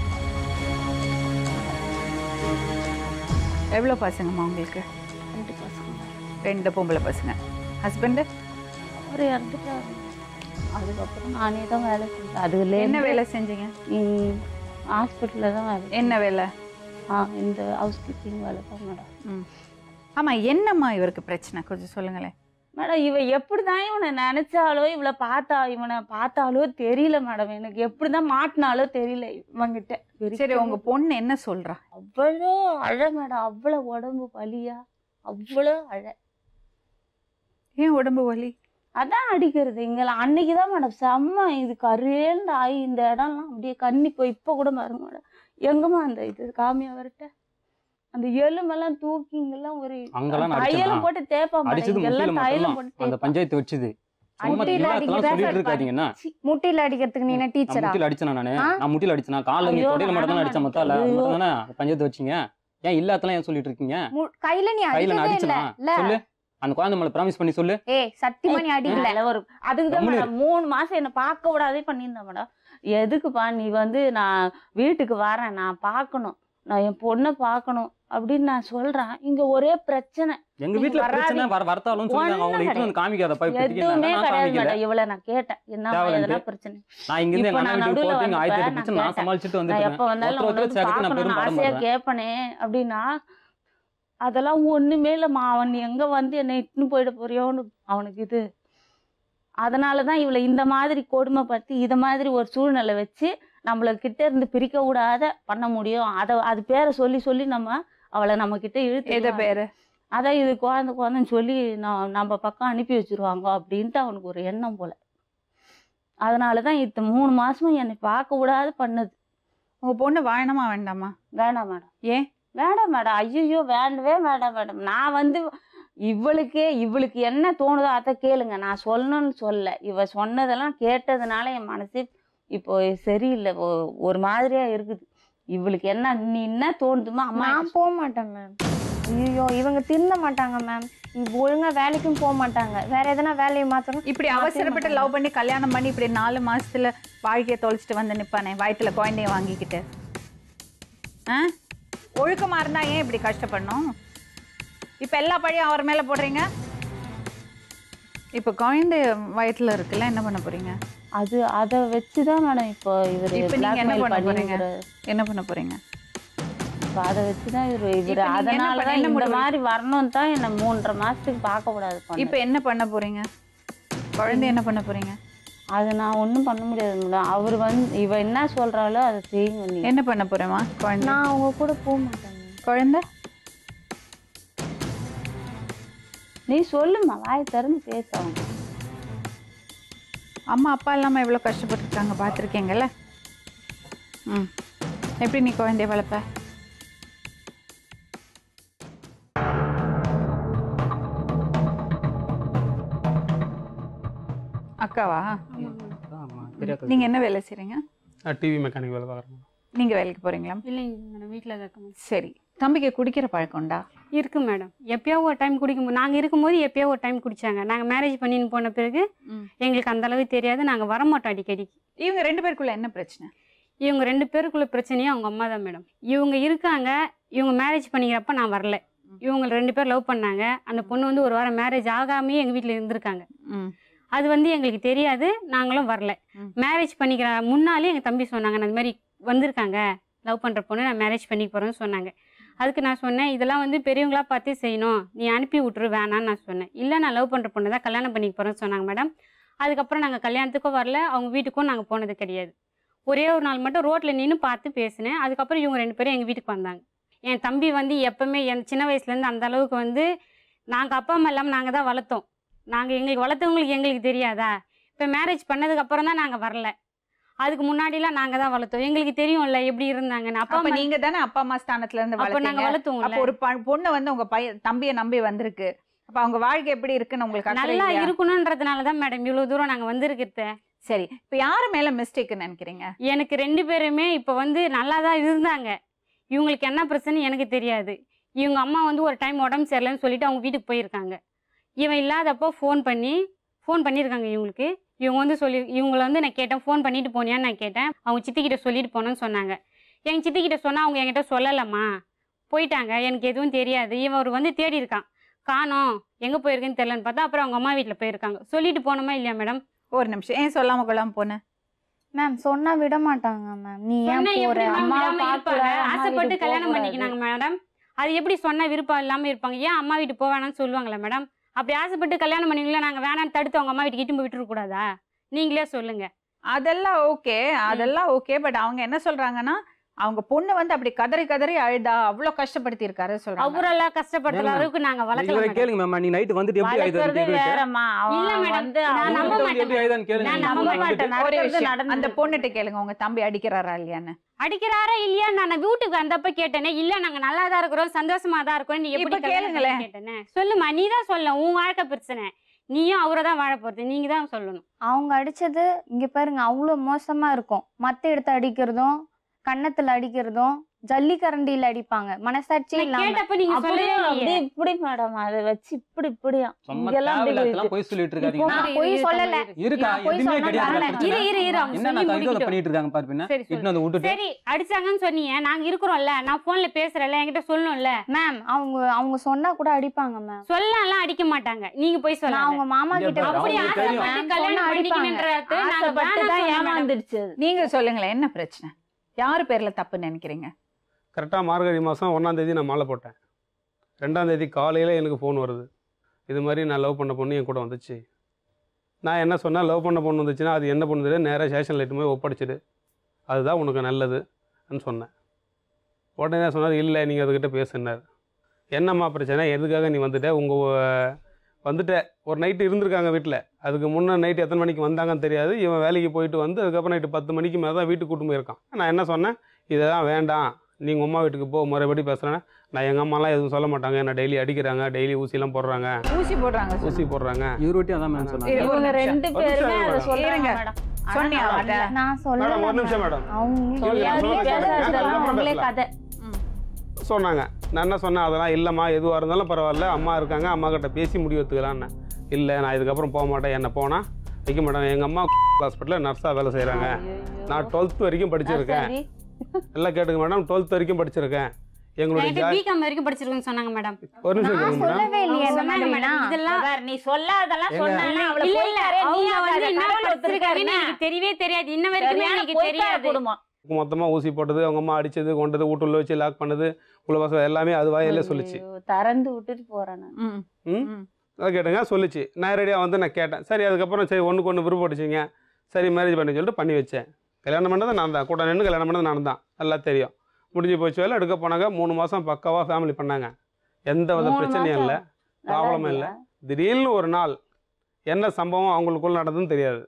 எவ்வளோ பசங்கம்மா உங்களுக்கு ரெண்டு பசங்க ரெண்டு பொம்பளை பசங்க ஹஸ்பண்டு அவர் இறந்துட்டாரு அதுக்கப்புறம் நானே தான் வேலை செஞ்சேன் அதுல என்ன வேலை செஞ்சீங்க ஹாஸ்பிட்டலில் தான் வேலை என்ன வேலை ஆ இந்த ஹவுஸ் கீப்பிங் வேலை தான் மேடம் ம் ஆமா என்னம்மா இவருக்கு பிரச்சனை கொஞ்சம் சொல்லுங்களேன் மேடம் இவ எப்படி தான் இவனை நினைச்சாலோ இவளை பார்த்தா இவனை பார்த்தாலோ தெரியல மேடம் எனக்கு எப்படி தான் மாட்டினாலோ தெரியல இவங்கிட்ட சரி உங்க பொண்ணு என்ன சொல்றா அவ்வளோ அழ மேடம் அவ்வளோ உடம்பு வலியா அவ்வளோ அழ ஏன் உடம்பு வலி அதான் அடிக்கிறது இங்கே அன்னைக்கு தான் மேடம் செம்ம இது கரேண்டு ஆகி இந்த இடம்லாம் அப்படியே கண்ணி போய் இப்போ கூட பாருங்க மேடம் எங்கம்மா அந்த இது காமியா வரட்ட அந்த எலும்பெல்லாம் தூக்கிங்கெல்லாம் ஒரு அங்கெல்லாம் நான் தையலம் அடிச்சேனா? போட்டு தேப்பா மேடம் அடிச்சது இங்கெல்லாம் முட்டியில தையலம் மட்டும் போட்டு அந்த தேய்ப்பா. பஞ்சாயத்து வச்சுது சும்மா முட்டியில இல்லாதெல்லாம் அடிக்கிறதா சொல்லிட்டு இருக்காதீங்கன்னா முட்டியில் அடிக்கிறதுக்கு நீ என்ன நான் டீச்சரா முட்டியில் அடிச்சேனா நானு ஆ? நான் முட்டியில் அடிச்சேனா காலில் நீ ஐயோ, தொடையில மட்டும் தானே வேணாம் அடிச்ச மத்தால ஐயோ. மட்டும் தானே பஞ்சாயத்து வச்சீங்க ஏன் இல்லாதெல்லாம் ஏன் சொல்லிட்டு இருக்கீங்க கையில நீ கையில நான் அடிக்கவே இல்ல அடிச்சனா இல்ல சொல்லு அந்த குழந்தை மேல ப்ராமிஸ் பண்ணி சொல்லு ஏய் சத்தியமா நீ அடிக்கல இல்ல ஒரு அதுக்கு தான் கம்முனு மேடம் மூணு மாசம் என்ன பார்க்க விடாதே பண்ணியிருந்தேன் மேடம் எதுக்குப்பா நீ வந்து நான் வீட்டுக்கு வரேன் நான் பார்க்கணும் நான் என் பொண்ணை பார்க்கணும் அப்படின்னு நான் சொல்றேன் இங்க ஒரே பிரச்சனை எங்க நீங்க வீட்டுல வராதீங்க. பிரச்சனை வர வரத்தாலும் சொல்லுங்க ஒண்ணும் அவங்க இட்டு வந்து காமிக்காதப்பா இப்ப எதுவுமே நான் கிடையாது காமிக்கல மேடம் இவளை நான் கேட்டேன் என்ன தேவையில்லைன்ட்டு. எதனா பிரச்சனை நான் இங்க இருந்து இப்ப எங்க நான் அண்ணன் வீட்டுக்கு நடுவுல போறது இங்க ஆயிரத்தி எட்டு வந்தப்ப பிரச்சனை நான் நான் சமாளிச்சுட்டு நான் வந்துட்டு எப்ப வந்தாலும் ஒருத்தர் உன்னை ஒருத்தர் வந்து சேர்த்து நான் பெரும் பார்க்கணும்னு படம் ஆசையா பண்றேன் கேட்பனே அப்படின்னா அதெல்லாம் ஒண்ணுமே இல்லைம்மா அவன் எங்க வந்து என்னை இட்டுன்னு போயிட போறியோன்னு அவனுக்கு இது அதனால தான் இவளை இந்த மாதிரி கொடுமைப்படுத்தி இத மாதிரி ஒரு சூழ்நிலை வச்சு நம்மள கிட்ட இருந்து பிரிக்க கூடாத பண்ண முடியும் அதை அது பேரை சொல்லி சொல்லி நம்ம அவளை நம்ம கிட்ட எது இழுத்து பேரு அதான் இது குழந்தை குழந்தைன்னு சொல்லி நான் நம்ம பக்கம் அனுப்பி வச்சிருவாங்க அப்படின்ட்டு அவனுக்கு ஒரு எண்ணம் போல அதனால தான் இத்த மூணு மாசமும் என்னை பார்க்க விடாத பண்ணுது உங்க பொண்ணு வாழணுமா வேண்டாமா வேணாம் மேடம் ஏன் வேண்டாம் மேடம் ஐயோ வேண்டவே வேண்டாம் மேடம் நான் வந்து இவளுக்கே இவளுக்கு என்ன தோணுதோ அதை கேளுங்க நான் சொல்லணும்னு சொல்ல இவ சொன்னதெல்லாம் கேட்டதுனால என் மனசு இப்போ சரியில்லை ஒ- ஒரு மாதிரியா இருக்குது இவளுக்கு என்ன நீ என்ன தோணுதுமா அம்மா நான் போக மாட்டேன் மேம் ஐயோ இவங்க திருந்த மாட்டாங்க மேம் ஒழுங்கா வேலைக்கும் போக மாட்டாங்க வேற எதனா வேலையை மாத்தணும் இப்படி அவசரப்பட்டு லவ் பண்ணி கல்யாணம் பண்ணி இப்படி நாலு மாசத்துல வாழ்க்கையை தொலைச்சிட்டு வந்து நிப்பானே வயித்துல குழந்தைய வாங்கிக்கிட்டு ஆ ஒழுக்கமா இருந்தா ஏன் இப்படி கஷ்டப்படணும் இப்ப எல்லா பழியும் அவர் மேல போடுறீங்க இப்ப குழந்தை வயித்துல இருக்குல்ல என்ன பண்ண போறீங்க அது அதை வச்சு தான் மேடம் இப்போ இவர் இப்ப நீங்க என்ன பிளாக்மெயில் பண்ண பண்ணி போறீங்க? இவரு- என்ன பண்ண போறீங்க இப்போ அதை வச்சு தான் இவர் இப்ப இவர் நீங்க என்ன அதனால பண்ண- தான் என்ன இந்த முடிவு? மாதிரி வரணும் தான் என்ன மூன்றரை மாசத்துக்கு பார்க்க கூடாது இப்ப இப்ப என்ன பண்ண போறீங்க குழந்தை என்ன பண்ண போறீங்க அது நான் ஒன்றும் பண்ண முடியாது மேடம் அவர் வந்து இவ என்ன சொல்றாளோ அதை செய்யுங்க நீ என்ன பண்ண போறேமா குழந்தை நான் அவங்க கூட போக மாட்டேன் குழந்தை நீ சொல்லுமா வாய் திறந்து பேச அவங்க அம்மா அப்பா இல்லாம எவ்வளவு கஷ்டப்பட்டுருக்காங்க பார்த்துருக்கீங்கல்ல ம் எப்படி நீ குழந்தைய வளர்ப்ப அக்காவா ஆமா, தெரியாது நீங்க என்ன வேலை செய்றீங்க டிவி மெக்கானிக் வேலை பார்க்குறேன் நீங்க வேலைக்கு போறீங்களா இல்லைங்க மேடம் வீட்டில் தான் இருக்கேன் சரி தம்பிக்கு குடிக்கிற பழக்கம் உண்டா இருக்கு மேடம் எப்பயோ ஒரு டைம் குடிக்கும் நாங்கள் இருக்கும்போது எப்பயோ ஒரு டைம் குடிச்சாங்க நாங்கள் மேரேஜ் பண்ணின்னு போன பிறகு ம். எங்களுக்கு அந்த அளவு தெரியாது நாங்கள் வரமாட்டோம் அடிக்கடி இவங்க ரெண்டு பேருக்குள்ள என்ன பிரச்சனை இவங்க ரெண்டு பேருக்குள்ள பிரச்சனையும் அவங்க அம்மா தான் மேடம் இவங்க இருக்காங்க இவங்க மேரேஜ் பண்ணிக்கிறப்ப நான் வரல இவங்க ரெண்டு பேர் லவ் பண்ணாங்க அந்த பொண்ணு வந்து ஒரு வாரம் மேரேஜ் ஆகாமையே எங்கள் வீட்டில் இருந்திருக்காங்க ம் அது வந்து எங்களுக்கு தெரியாது நாங்களும் வரல ம். மேரேஜ் பண்ணிக்கிற முன்னாலே எங்கள் தம்பி சொன்னாங்க நான் இந்த மாதிரி வந்திருக்காங்க லவ் பண்ணுற பொண்ணு நான் மேரேஜ் பண்ணிக்க போகிறேன்னு சொன்னாங்க அதுக்கு நான் சொன்னேன் இதெல்லாம் வந்து பெரியவங்களா பார்த்து செய்யணும் நீ அனுப்பி விட்டுரு வேணான்னு நான் சொன்னேன் இல்லை நான் லவ் பண்ணுற பொண்ணு தான் கல்யாணம் பண்ணிக்க போகிறேன்னு சொன்னாங்க மேடம் அதுக்கப்புறம் நாங்கள் கல்யாணத்துக்கும் வரல அவங்க வீட்டுக்கும் நாங்கள் போனது கிடையாது ஒரே ஒரு நாள் மட்டும் ரோட்டில் நின்று பார்த்து பேசினேன் அதுக்கப்புறம் இவங்க ரெண்டு பேரும் எங்கள் வீட்டுக்கு வந்தாங்க என் தம்பி வந்து எப்பவுமே என் சின்ன வயசுலேருந்து அந்த அளவுக்கு வந்து நாங்கள் அப்பா அம்மா இல்லாமல் நாங்கள் தான் வளர்த்தோம் நாங்கள் எங்களுக்கு வளர்த்தவங்களுக்கு எங்களுக்கு தெரியாதா இப்போ மேரேஜ் பண்ணதுக்கு அப்புறம் தான் நாங்கள் வரல அதுக்கு முன்னாடிலாம் நாங்கள் தான் வளர்த்தோம் எங்களுக்கு தெரியும்ல எப்படி இருந்தாங்கன்னு அப்பா அப்ப அம்மா நீங்க தானே அப்பா அம்மா ஸ்தானத்துல இருந்து அப்போ நாங்கள் வளர்த்தீங்க அப்போ வளர்த்தோம்ல ஒரு ப- பொண்ணு வந்து உங்க பையன் தம்பியை நம்பி வந்திருக்கு அப்ப அவங்க வாழ்க்கை எப்படி இருக்குன்னு உங்களுக்கு அக்கறை நல்லா இல்லையா? இருக்கணுன்றதுனால தான் மேடம் இவ்வளோ தூரம் நாங்கள் வந்திருக்கிறத சரி இப்ப யாரு மேல மிஸ்டேக் நினைக்கிறீங்க எனக்கு ரெண்டு பேருமே இப்போ வந்து நல்லா தான் இருந்தாங்க இவங்களுக்கு என்ன பிரச்சனை எனக்கு தெரியாது இவங்க அம்மா வந்து ஒரு டைம் உடம்பு சரியில்லைன்னு சொல்லிட்டு அவங்க வீட்டுக்கு போயிருக்காங்க இவன் இல்லாதப்போ ஃபோன் பண்ணி ஃபோன் பண்ணியிருக்காங்க இவங்களுக்கு இவங்க வந்து சொல்லி இவங்கள வந்து நான் கேட்டேன் ஃபோன் பண்ணிட்டு போனியான்னு நான் கேட்டேன் அவங்க சித்திக்கிட்ட சொல்லிட்டு போனேன்னு சொன்னாங்க எங்கள் சித்திக்கிட்ட சொன்னால் அவங்க என்கிட்ட சொல்லலம்மா போயிட்டாங்க எனக்கு எதுவும் தெரியாது இவன் அவர் வந்து தேடி இருக்கான் காணோம் எங்கே போயிருக்குன்னு தெரியலன்னு பார்த்தா அப்புறம் அவங்க அம்மா வீட்டில் போயிருக்காங்க சொல்லிட்டு போனோமா இல்லையா மேடம் ஒரு நிமிஷம் ஏன் சொல்லாம கொள்ளாம போன மேம் சொன்னா விட மாட்டாங்க மேம் நீ ஏன் சொன்னா போற எப்படி ma'am அம்மா விடாம பார்க்கல இருப்பாங்க? அம்மா ஆசைப்பட்டு வீட்டுக்கு கல்யாணம் போகக்கூடாது. பண்ணிக்கினாங்க மேடம் அது எப்படி சொன்னா விருப்பம் இல்லாம இருப்பாங்க ஏன் அம்மா வீட்டு போவேணாம்னு சொல்லுவாங்களா மேடம் அப்படி ஆசைப்பட்டு கல்யாணம் பண்ணீங்களா நாங்க வேணாம்னு தடுத்து அவங்க அம்மா வீட்டுக்கு இட்டு போய் விட்டுற கூடாதா நீங்களே சொல்லுங்க அதெல்லாம் ஓகே அதெல்லாம் ஓகே பட் அவங்க என்ன சொல்றாங்கன்னா அவங்க பொண்ணு வந்து அப்படி கதறி கதறி அழுதா அவ்வளவு கஷ்டப்படுத்தி இருக்காரு சொல்றாங்க அவரெல்லாம் கஷ்டப்படுற ஏங்க? அளவுக்கு நாங்க நீங்க வளர்க்கல இவரை madam. கேளுங்க மேம் நீ நைட்டு வந்துட்டு எப்படி ஆயுதம் வளர்க்கறதே கேட்டு வேறம்மா இல்ல அவன் madam, வந்து நான் அவன் நம்ப வந்து மாட்டேன். எப்படி ஆயுதம் கேளுங்க நான் நீங்க நம்ப வந்துட்டு. மாட்டேன். ஒரு நடக்கிறது விஷயம் நடந்தது. அந்த பொண்ணுகிட்ட கேளுங்க உங்க தம்பி அடிக்கிறாரா இல்லையான்னு அடிக்கிறாரா இல்லையா நான் வீட்டுக்கு வந்தப்ப கேட்டேனே இல்ல நாங்க நல்லா தான் இருக்கிறோம் சந்தோஷமா தான் இருக்கோம் நீ எப்படி இப்ப கல்யாணம் கேளுங்களேன். பண்ணி கேட்டேனே சொல்லுமா நீ தான் சொல்ல உன் வாழ்க்கை பிரச்சனை நீயும் அவரை தான் வாழ போறது நீங்க தான் சொல்லணும் அவங்க அடிச்சது இங்க பாருங்க அவ்வளோ மோசமா இருக்கும் மத்த எடுத்து அடிக்கிறதும் கன்னத்துல அடிக்கிறதும் ஜல்லிக்கரண்டியில அடிப்பாங்க மனசாட்சி நான் இல்லாம கேட்டப்ப நீங்க அப்படியே சொல்லவே அப்படி இல்லையே. இப்படி மேடம் அதை வச்சு இப்படி இப்படியா சும்மா இங்கெல்லாம் அப்படி தேவையில்லாததெல்லாம் இருக்கு. போய் சொல்லிட்டு இப்போ இருக்காதீங்க நான் இரு, பொய் இரு, சொல்லல. இரு. இருக்கா நான் போய் எதுவுமே சொன்னா கிடையாது வரல. பிரச்சனை. இரு இரு இரு அவங்க என்ன சொல்லி நான் கையோட முடிக்கட்டும். பண்ணிட்டு இருக்காங்க பாரு பின்ன சரி, சொல்லு. இட்டு வந்து விட்டுட்டு சரி அடிச்சாங்கன்னு சொன்னீங்க நாங்க இருக்கிறோம்ல நான் போன்ல பேசுறேன்ல என்கிட்ட சொல்லணும்ல மேம் அவங்க அவங்க சொன்னா கூட அடிப்பாங்க மேம் சொல்லலாம் அடிக்க மாட்டாங்க நீங்க போய் நான் சொல்லலாம் அவங்க மாமா இங்க கிட்ட பாரு, அப்படி அவங்களுக்கு தெரியும். ஆசைப்பட்டு மேம் சொன்னா கல்யாணம் அடிப்பாங்க பண்ணிக்கணுன்றது நாங்க ஆசைப்பட்டு வேணாம் தான் சொன்னோம் madam. ஏமாந்துருச்சு அது. நீங்க சொல்லுங்களேன் என்ன பிரச்சனை யாரு பேர்ல தப்பு நினைக்கிறீங்க கரெக்டாக மார்கழி மாதம் ஒன்றாந்தேதி நான் மாலை போட்டேன் ரெண்டாந்தேதி காலையில் எனக்கு ஃபோன் வருது இது மாதிரி நான் லவ் பண்ண பொண்ணு என் கூட வந்துச்சு நான் என்ன சொன்னேன் லவ் பண்ண பொண்ணு வந்துச்சுன்னா அது என்ன பொண்ணு தெரியாது நேராக ஸ்டேஷனில் எட்டு போய் ஒப்படைச்சிடு அதுதான் உனக்கு நல்லதுன்னு சொன்னேன் உடனே தான் சொன்னார் இல்லை நீங்கள் அதுக்கிட்ட பேசுனார் என்னம்மா பிரச்சனை எதுக்காக நீ வந்துட்ட உங்கள் வந்துட்ட ஒரு நைட்டு இருந்திருக்காங்க வீட்டில் அதுக்கு முன்னே நைட்டு எத்தனை மணிக்கு வந்தாங்கன்னு தெரியாது இவன் வேலைக்கு போயிட்டு வந்து அதுக்கப்புறம் நைட்டு பத்து மணிக்கு மேலே தான் வீட்டுக்கு கூட்டு போயிருக்கான் நான் என்ன சொன்னேன் இதெல்லாம் வேண்டாம் நீங்கள் அம்மா வீட்டுக்கு போ முறைப்படி பேசுகிறேன் நான் எங்கள் அம்மாலாம் எதுவும் சொல்ல மாட்டாங்க என்ன டெய்லி அடிக்கிறாங்க டெய்லி ஊசிலாம் போடுறாங்க ஊசி போடுறாங்க ஊசி சொன்னீங்க. போடுறாங்க இவருட்டி அதான் மேம் சொன்னாங்க இரு, ஒரு இவங்க நிமிஷம். ரெண்டு ஒரு பேருமே நிமிஷம் அதை மேடம். சொல்றாங்க இருங்க. மேடம் சொன்னியா அவர்ட்ட? நான் மேடம் ஒரு சொல்லல நிமிஷம் மேடம் அவங்க சொல்லாதே சொல்லுங்க, பேசாதெல்லாம் சொல்லுங்க. அவங்களே கதை சொன்னாங்க நான் என்ன சொன்னேன் அதெல்லாம் இல்லைம்மா எதுவாக இருந்தாலும் பரவாயில்ல அம்மா இருக்காங்க அம்மா கிட்ட பேசி முடிவு எடுத்துக்கலான்னு இல்லை நான் இதுக்கப்புறம் போக மாட்டேன் என்ன போனால் வைக்க மாட்டாங்க எங்கள் அம்மா ஹாஸ்பிட்டலில் நர்ஸாக வேலை செய்கிறாங்க நான் டுவெல்த் வரைக்கும் படிச்சிருக்கேன் சரி எல்லாம் கேட்டுக்க மேடம் டுவெல்த் வரைக்கும் படிச்சிருக்கேன் எங்களுடைய என்கிட்ட ஜா பிகாம் வரைக்கும் படிச்சிருக்கேன்னு சொன்னாங்க மேடம் ஒரு நிமிஷம் நான் கேளுங்க மேடம் சொல்லவே இல்லையே இந்த சொன்னாங்க மாதிரிலாம். மேடம் இதெல்லாம் பாரு, நீ சொல்லாதெல்லாம் ஏங்க. சொன்னா அவளை இல்ல இல்ல போய்க்காரே, நீ அவங்க அதை வந்து என்ன கடவுள் படிச்சிருக்காருன்னு ஒத்துருக்காருன்னா, எனக்கு தெரியவே தெரியாது இன்ன வரைக்குமே சரியான எனக்கு பொய்க்கார தெரியாது குடும்பம் மொத்தமாக ஊசி போட்டது அவங்க அம்மா அடிச்சது கொண்டது வீட்டுள்ள வச்சு லாக் பண்ணது உள்ள எல்லாமே அது வாயிலே சொல்லுச்சு ஐயோ, திறந்து விட்டுட்டு போறேன் நான். ம் ம் ம். அதை கேட்டுங்க சொல்லுச்சு நான் ரெடியாக வந்து நான் கேட்டேன் சரி அதுக்கப்புறம் சரி ஒன்றுக்கு ஒன்று விருப்பப்பட்டுச்சிங்க சரி மேரேஜ் பண்ணி சொல்லிட்டு பண்ணி வச்சேன் கல்யாணம் பண்ணது நான் தான் கூட நின்று கல்யாணம் பண்ணது நான் தான் நல்லா தெரியும் முடிஞ்சு போச்சு வேலை எடுக்க போனாங்க மூணு மாதம் பக்காவாக ஃபேமிலி பண்ணாங்க எந்த வித மூணு பிரச்சனையும் மாசம் இல்லை நல்லா ப்ராப்ளமும் இல்லை திடீர்னு ஒரு நாள் என்ன சம்பவம் அவங்களுக்குள்ள நடந்ததுன்னு தெரியாது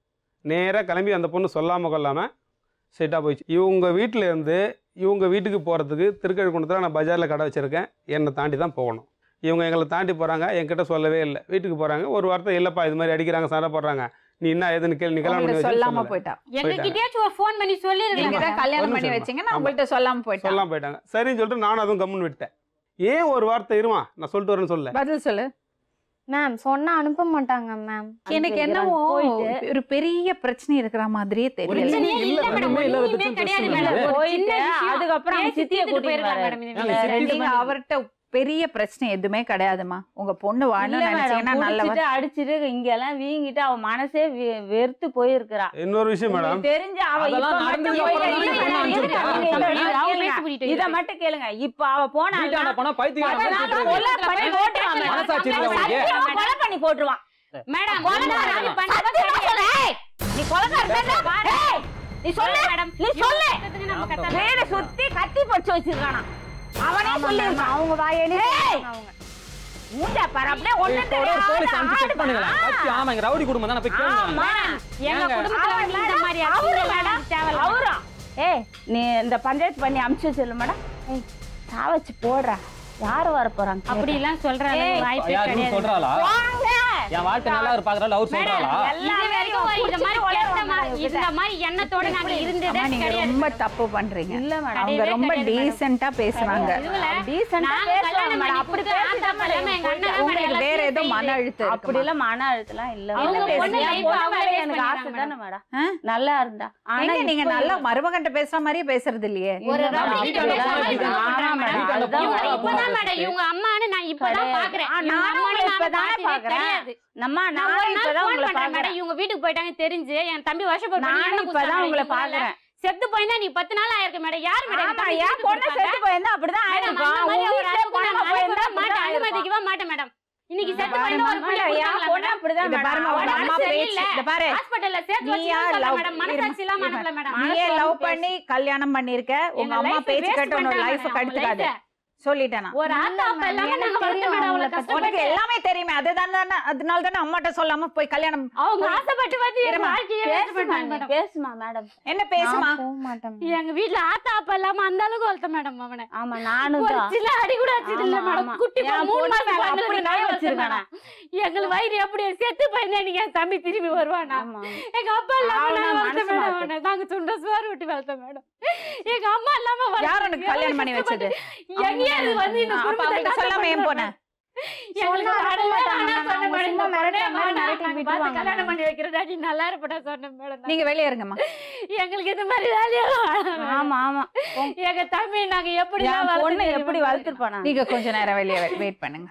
நேராக கிளம்பி அந்த பொண்ணு சொல்லாமல் கொள்ளாமல் ஸ்ட்ரைட்டாக போயிடுச்சு இவங்க வீட்டில் இருந்து இவங்க வீட்டுக்கு போகிறதுக்கு திருக்கழுக்குன்றத்தில் நான் பஜாரில் கடை வச்சுருக்கேன் என்னை தாண்டி தான் போகணும் இவங்க எங்களை தாண்டி போகிறாங்க என்கிட்ட சொல்லவே இல்லை வீட்டுக்கு போகிறாங்க ஒரு வார்த்தை இல்லைப்பா இது மாதிரி அடிக்கிறாங்க சண்டை போடுறாங்க நீ என்ன ஏதுன்னு கேள்வி நீ கல்யாணம் பண்ணி உங்கள்ட்ட வச்சு சொல்லாம சொல்லலை. போயிட்டா எங்க கிட்டயாச்சும் ஒரு ஃபோன் பண்ணி சொல்லி நீங்க தான் கல்யாணம் ஒரு பண்ணி நிமிஷம் வச்சீங்க நான் ஆமா. உங்கள்ட்ட சொல்லாம போயிட்டேன் சொல்லாமல் போயிட்டாங்க சரின்னு சொல்லிட்டு நானும் அதுவும் கம்முன்னு விட்டேன் ஏன் ஒரு வார்த்தை இருமா நான் சொல்லிட்டு வரேன்னு சொல்ல பதில் சொல்லு மேம் சொன்னா அனுப்ப மாட்டாங்க மேம் எனக்கு அனுப்பி என்னவோ போயிட்டு. ஒரு பெரிய பிரச்சனை இருக்கிற மாதிரியே தெரியல பிரச்சனையே இல்ல இல்ல மேடம் ஒண்ணுமே இல்லாத ஒண்ணுமே பிரச்சனை கிடையாது பிரச்சனை மேடம் இல்லை. ஒரு போயிட்டு, சின்ன விஷயம் அதுக்கப்புறம் அவங்க பேசி சித்தியை தீர்த்துட்டு கூட்டிட்டு போயிருக்கலாம் வராரு. மேடம் இந்த ஏங்க, வீட்டுல. சித்தி நீங்க அவர்ட்ட பெரிய பிரச்சனை எதுவுமே கிடையாதுமா உங்க பொண்ணு இல்ல வாழணும்னு மேடம், நினைச்சீங்கன்னா நல்ல குடிச்சிட்டு அடிச்சிட்டு இங்க எல்லாம் வீங்கிட்டு அவ மனசே வெ- வெறுத்து போயிருக்கிறா இன்னொரு விஷயம் மேடம் உங்களுக்கு தெரிஞ்சு அவ அதெல்லாம் இப்ப மட்டும் நடந்ததுக்கு போய் அப்புறம் இல்ல, தான் இல்ல, சொன்னா இல்ல, அனுப்பிச்சு இல்ல, விட்டா. இல்ல, நான் இல்ல, பேசி கூட்டிட்டு இத போயிட்டேன். மட்டும் கேளுங்க இப்ப அவ போனா வீட்டாண்ட போனா பைத்தியம் கொலை பண்ணி போட்டுருவான் மேடம். மனசாட்சி இருக்கா அவன் உங்களுக்கு? சத்தியமா கொலை பண்ணி போட்டுருவான் மேடம் கொலைகாரன் அது அவன். பண்றது சத்தியமா சொல்லு, ஏய், நீ கொலைகாரன் தானே? ஏய், நீ சொல்லு மேடம் நீ சொல்லு நம்ம கத்த வீடு சுத்தி கத்தி பொடிச்சு வச்சிருக்கானா அவனே சொல்லிருக்கான் அவங்க வாயாலே ஏய்! அவங்க மூஞ்சா பாரு அப்படியே ஒண்ணு இப்போ ஒரு போலீஸ் அனுப்பிச்சு செக் பண்ணுங்களேன் கட்சி, ஆமா இங்க ரவுடி குடும்பம் தான் போய் கேளுங்க ஆமா எங்க ஏங்க? குடும்பத்துல வந்து இந்த மாதிரி அவரு அசிங்கம் மேடம் தேவையில்ல அவரும் ஏய் நீ இந்த பஞ்சாயத்து பண்ணி அமுச்சு சொல்லு மேடம் ஏய் சாவச்சு போடுறா யாரு வர போறாங்க அப்படி எல்லாம் சொல்ற அளவு ஏய், வாய்ப்பே யார் இவங்க கிடையாது சொல்றாளா வாங்க என் வாழ்க்கை நல்லா இருப்பாக்குறாள் அவர் சொல்றாளா இது வரைக்கும் இந்த மாதிரி கெட்ட மா- இந்த மாதிரி எண்ணத்தோட நாங்க இருந்ததே அம்மா, நீங்க கிடையாது ரொம்ப தப்பு பண்றீங்க இல்ல மேடம் அவங்க கிடையவே ரொம்ப கிடையாது மேடம். டீசெண்டா பேசுறாங்க இதுல டீசெண்டா நாங்க பேசுவாங்க கல்யாணம் மேடம் பண்ணி அப்படி கொடுத்து பேசிட்டா ஆத்தா இல்லாம எங்க அண்ணன் தான் உங்களுக்கு மேடம் வேற ஏதோ மன எல்லாத்தையும் அழுத்தம் அப்படி இருக்குமா? எல்லாம் மன அழுத்தலாம் இல்ல அவங்க மேடம். பொண்ணு என் life பொண்ணு அவங்க மேல raise எனக்கு ஆசை பண்ணிடுறாங்க தானே மேடம் ஆ? நல்லா இருந்தா ஆனா ஏங்க நீங்க இப்போ நல்லா இல்ல. மருமகன்ட்ட பேசுற மாதிரியே பேசுறது இல்லையே ஒரு இல்ல ரவுடி மேடம், கிட்ட வீட்டாண்ட பேசுற போனா மாதிரி இப்படிதான். love பண்றாங்க மேடம். வீட்டாண்ட அதுதான் போனா இவங்க இப்பதான் போனா மேடம் இவங்க அம்மான்னு நான் இப்பதான் கிடையாது. பாக்குறேன் ஆ, இவங்க நானும் அம்மான்னு உங்களை நாங்க இப்பதானே பார்த்ததே பாக்குறேன். கிடையாது. நம்ம நான் நான் ஒரு நாள் இப்பதான் phone உங்களை பண்றேன் பாக்குறேன் மேடம் இவங்க வீட்டுக்கு போயிட்டாங்க தெரிஞ்சு என் தம்பி வருஷப்பட்டு நானும் இப்பதான் உங்களை பாக்குறேன் செத்து போயிருந்தா நீ பத்து நாள் ஆயிருக்கு மேடம் யாரு மேடம் ஆமா தம்பி என் வீட்டுக்கு பொண்ணு கொடுப்பாங்க? செத்து போயிருந்தா அப்படிதான் மேடம், ஆயிருக்கும் அந்த மாதிரி உன் ஒரு வீட்டுல அளவுக்கு பொண்ணு நான் போயிருந்தா அனுப்பவே மாட்டேன், அப்படிதான் ஆயிருக்கும். அனுமதிக்கவே மாட்டேன் மேடம் இன்னைக்கு செத்து இந்த போயிருந்தா ஒரு பாரும்மா, பொண்ணு என் கொடுத்தாங்களா பொண்ணு மேடம்? அப்படிதான் இந்த மேடம். பாரும்மா, அவ உங்க மனசு அம்மா பேச்சு சரியில்லை. இந்த பாரு ஹாஸ்பிட்டல்ல சேர்த்து நீயா வச்சு love- மேடம் மனசாட்சி இல்லாம இருமா, அனுப்பல மேடம் நீயே மனசு லவ் வந்து பண்ணி கல்யாணம் பண்ணிருக்க உங்க எங்க அம்மா life பேச்சு waste கேட்டு உன்னோட பண்ணிட்டாங்க லைஃப் மேடம், கெடுத்துக்காது அவங்க சொல்லிட்டேனா ஒரு ஆத்தா அப்பா இல்லாம எனக்கு நாங்க தெரியும் வருத்தப்பட அவங்கள அவங்கள பத்தி. உனக்கு கஷ்டப்பட்டு எல்லாமே தெரியுமே அதுதான் தானே அதனால தானே அம்மாட்ட சொல்லாம போய் கல்யாணம் அவங்க ஆசைப்பட்டு வந்து என் இருமா, வாழ்க்கையை waste பேசுமா பண்ணிட்டாங்க நீ, மேடம். பேசுமா மேடம் என்ன பேசுமா நான் போக மாட்டேன் madam. எங்க வீட்ல ஆத்தா அப்பா இல்லாம அந்த அளவுக்கு வளர்த்த மேடம் அவனை ஆமா நானும் ஒரு தான் சில அடி கூட வச்சது இல்ல ஆமா, மேடம் ஆமா. குட்டி என் பொண்ணு மூணு பொண்ணு மாசம் மேல குழந்தை அப்படி இருக்கு, கை நான் வச்சிருக்கேன் வச்சிருக்கேன் எங்களுக்கு வயிறு எப்படி செத்து போயிருந்தா நீங்க என் தம்பி திரும்பி வருவானா ஆமா எங்க அப்பா இல்லாம அவனை நான் வளர்த்த மனசு மேடம் மாத்து. அவனை நாங்க சுண்ட சோறு விட்டு வளர்த்த மேடம் எங்க அம்மா இல்லாம வளர்த்த- யார் உனக்கு கல்யாணம் பண்ணி எவ்வளவு வச்சது கஷ்டப்பட்டு- எங்கேயாவது வந்து இந்த அப்ப குடும்பத்தை அவங்கள்ட்ட நாசம் சொல்லாம ஏன் பண்றாங்க. போன எங்களுக்கு சொன்னா அடவே மாட்டாங்க வேணாம் மேடம். சொன்ன அவங்க மேடம். சும்மா இந்த மிரட்டுற பொண்ணே மாதிரி வேணாம். மிரட்டி நாங்க விட்டுருவாங்க பார்த்து கல்யாணம் மேடம். பண்ணி வைக்கிறதாடி நல்லா இருப்படா சொன்ன மேடம் நீங்க வெளியே இருங்கம்மா எங்களுக்கு இந்த மாதிரி வேலையெல்லாம் வேணாம். ஆமா ஆமா எங்க தம்பி நாங்க எப்படி என் பொண்ணு எப்படி வளர்த்துருப்பானா நீங்க கொஞ்ச நேரம் வெளியே வெயிட் பண்ணுங்க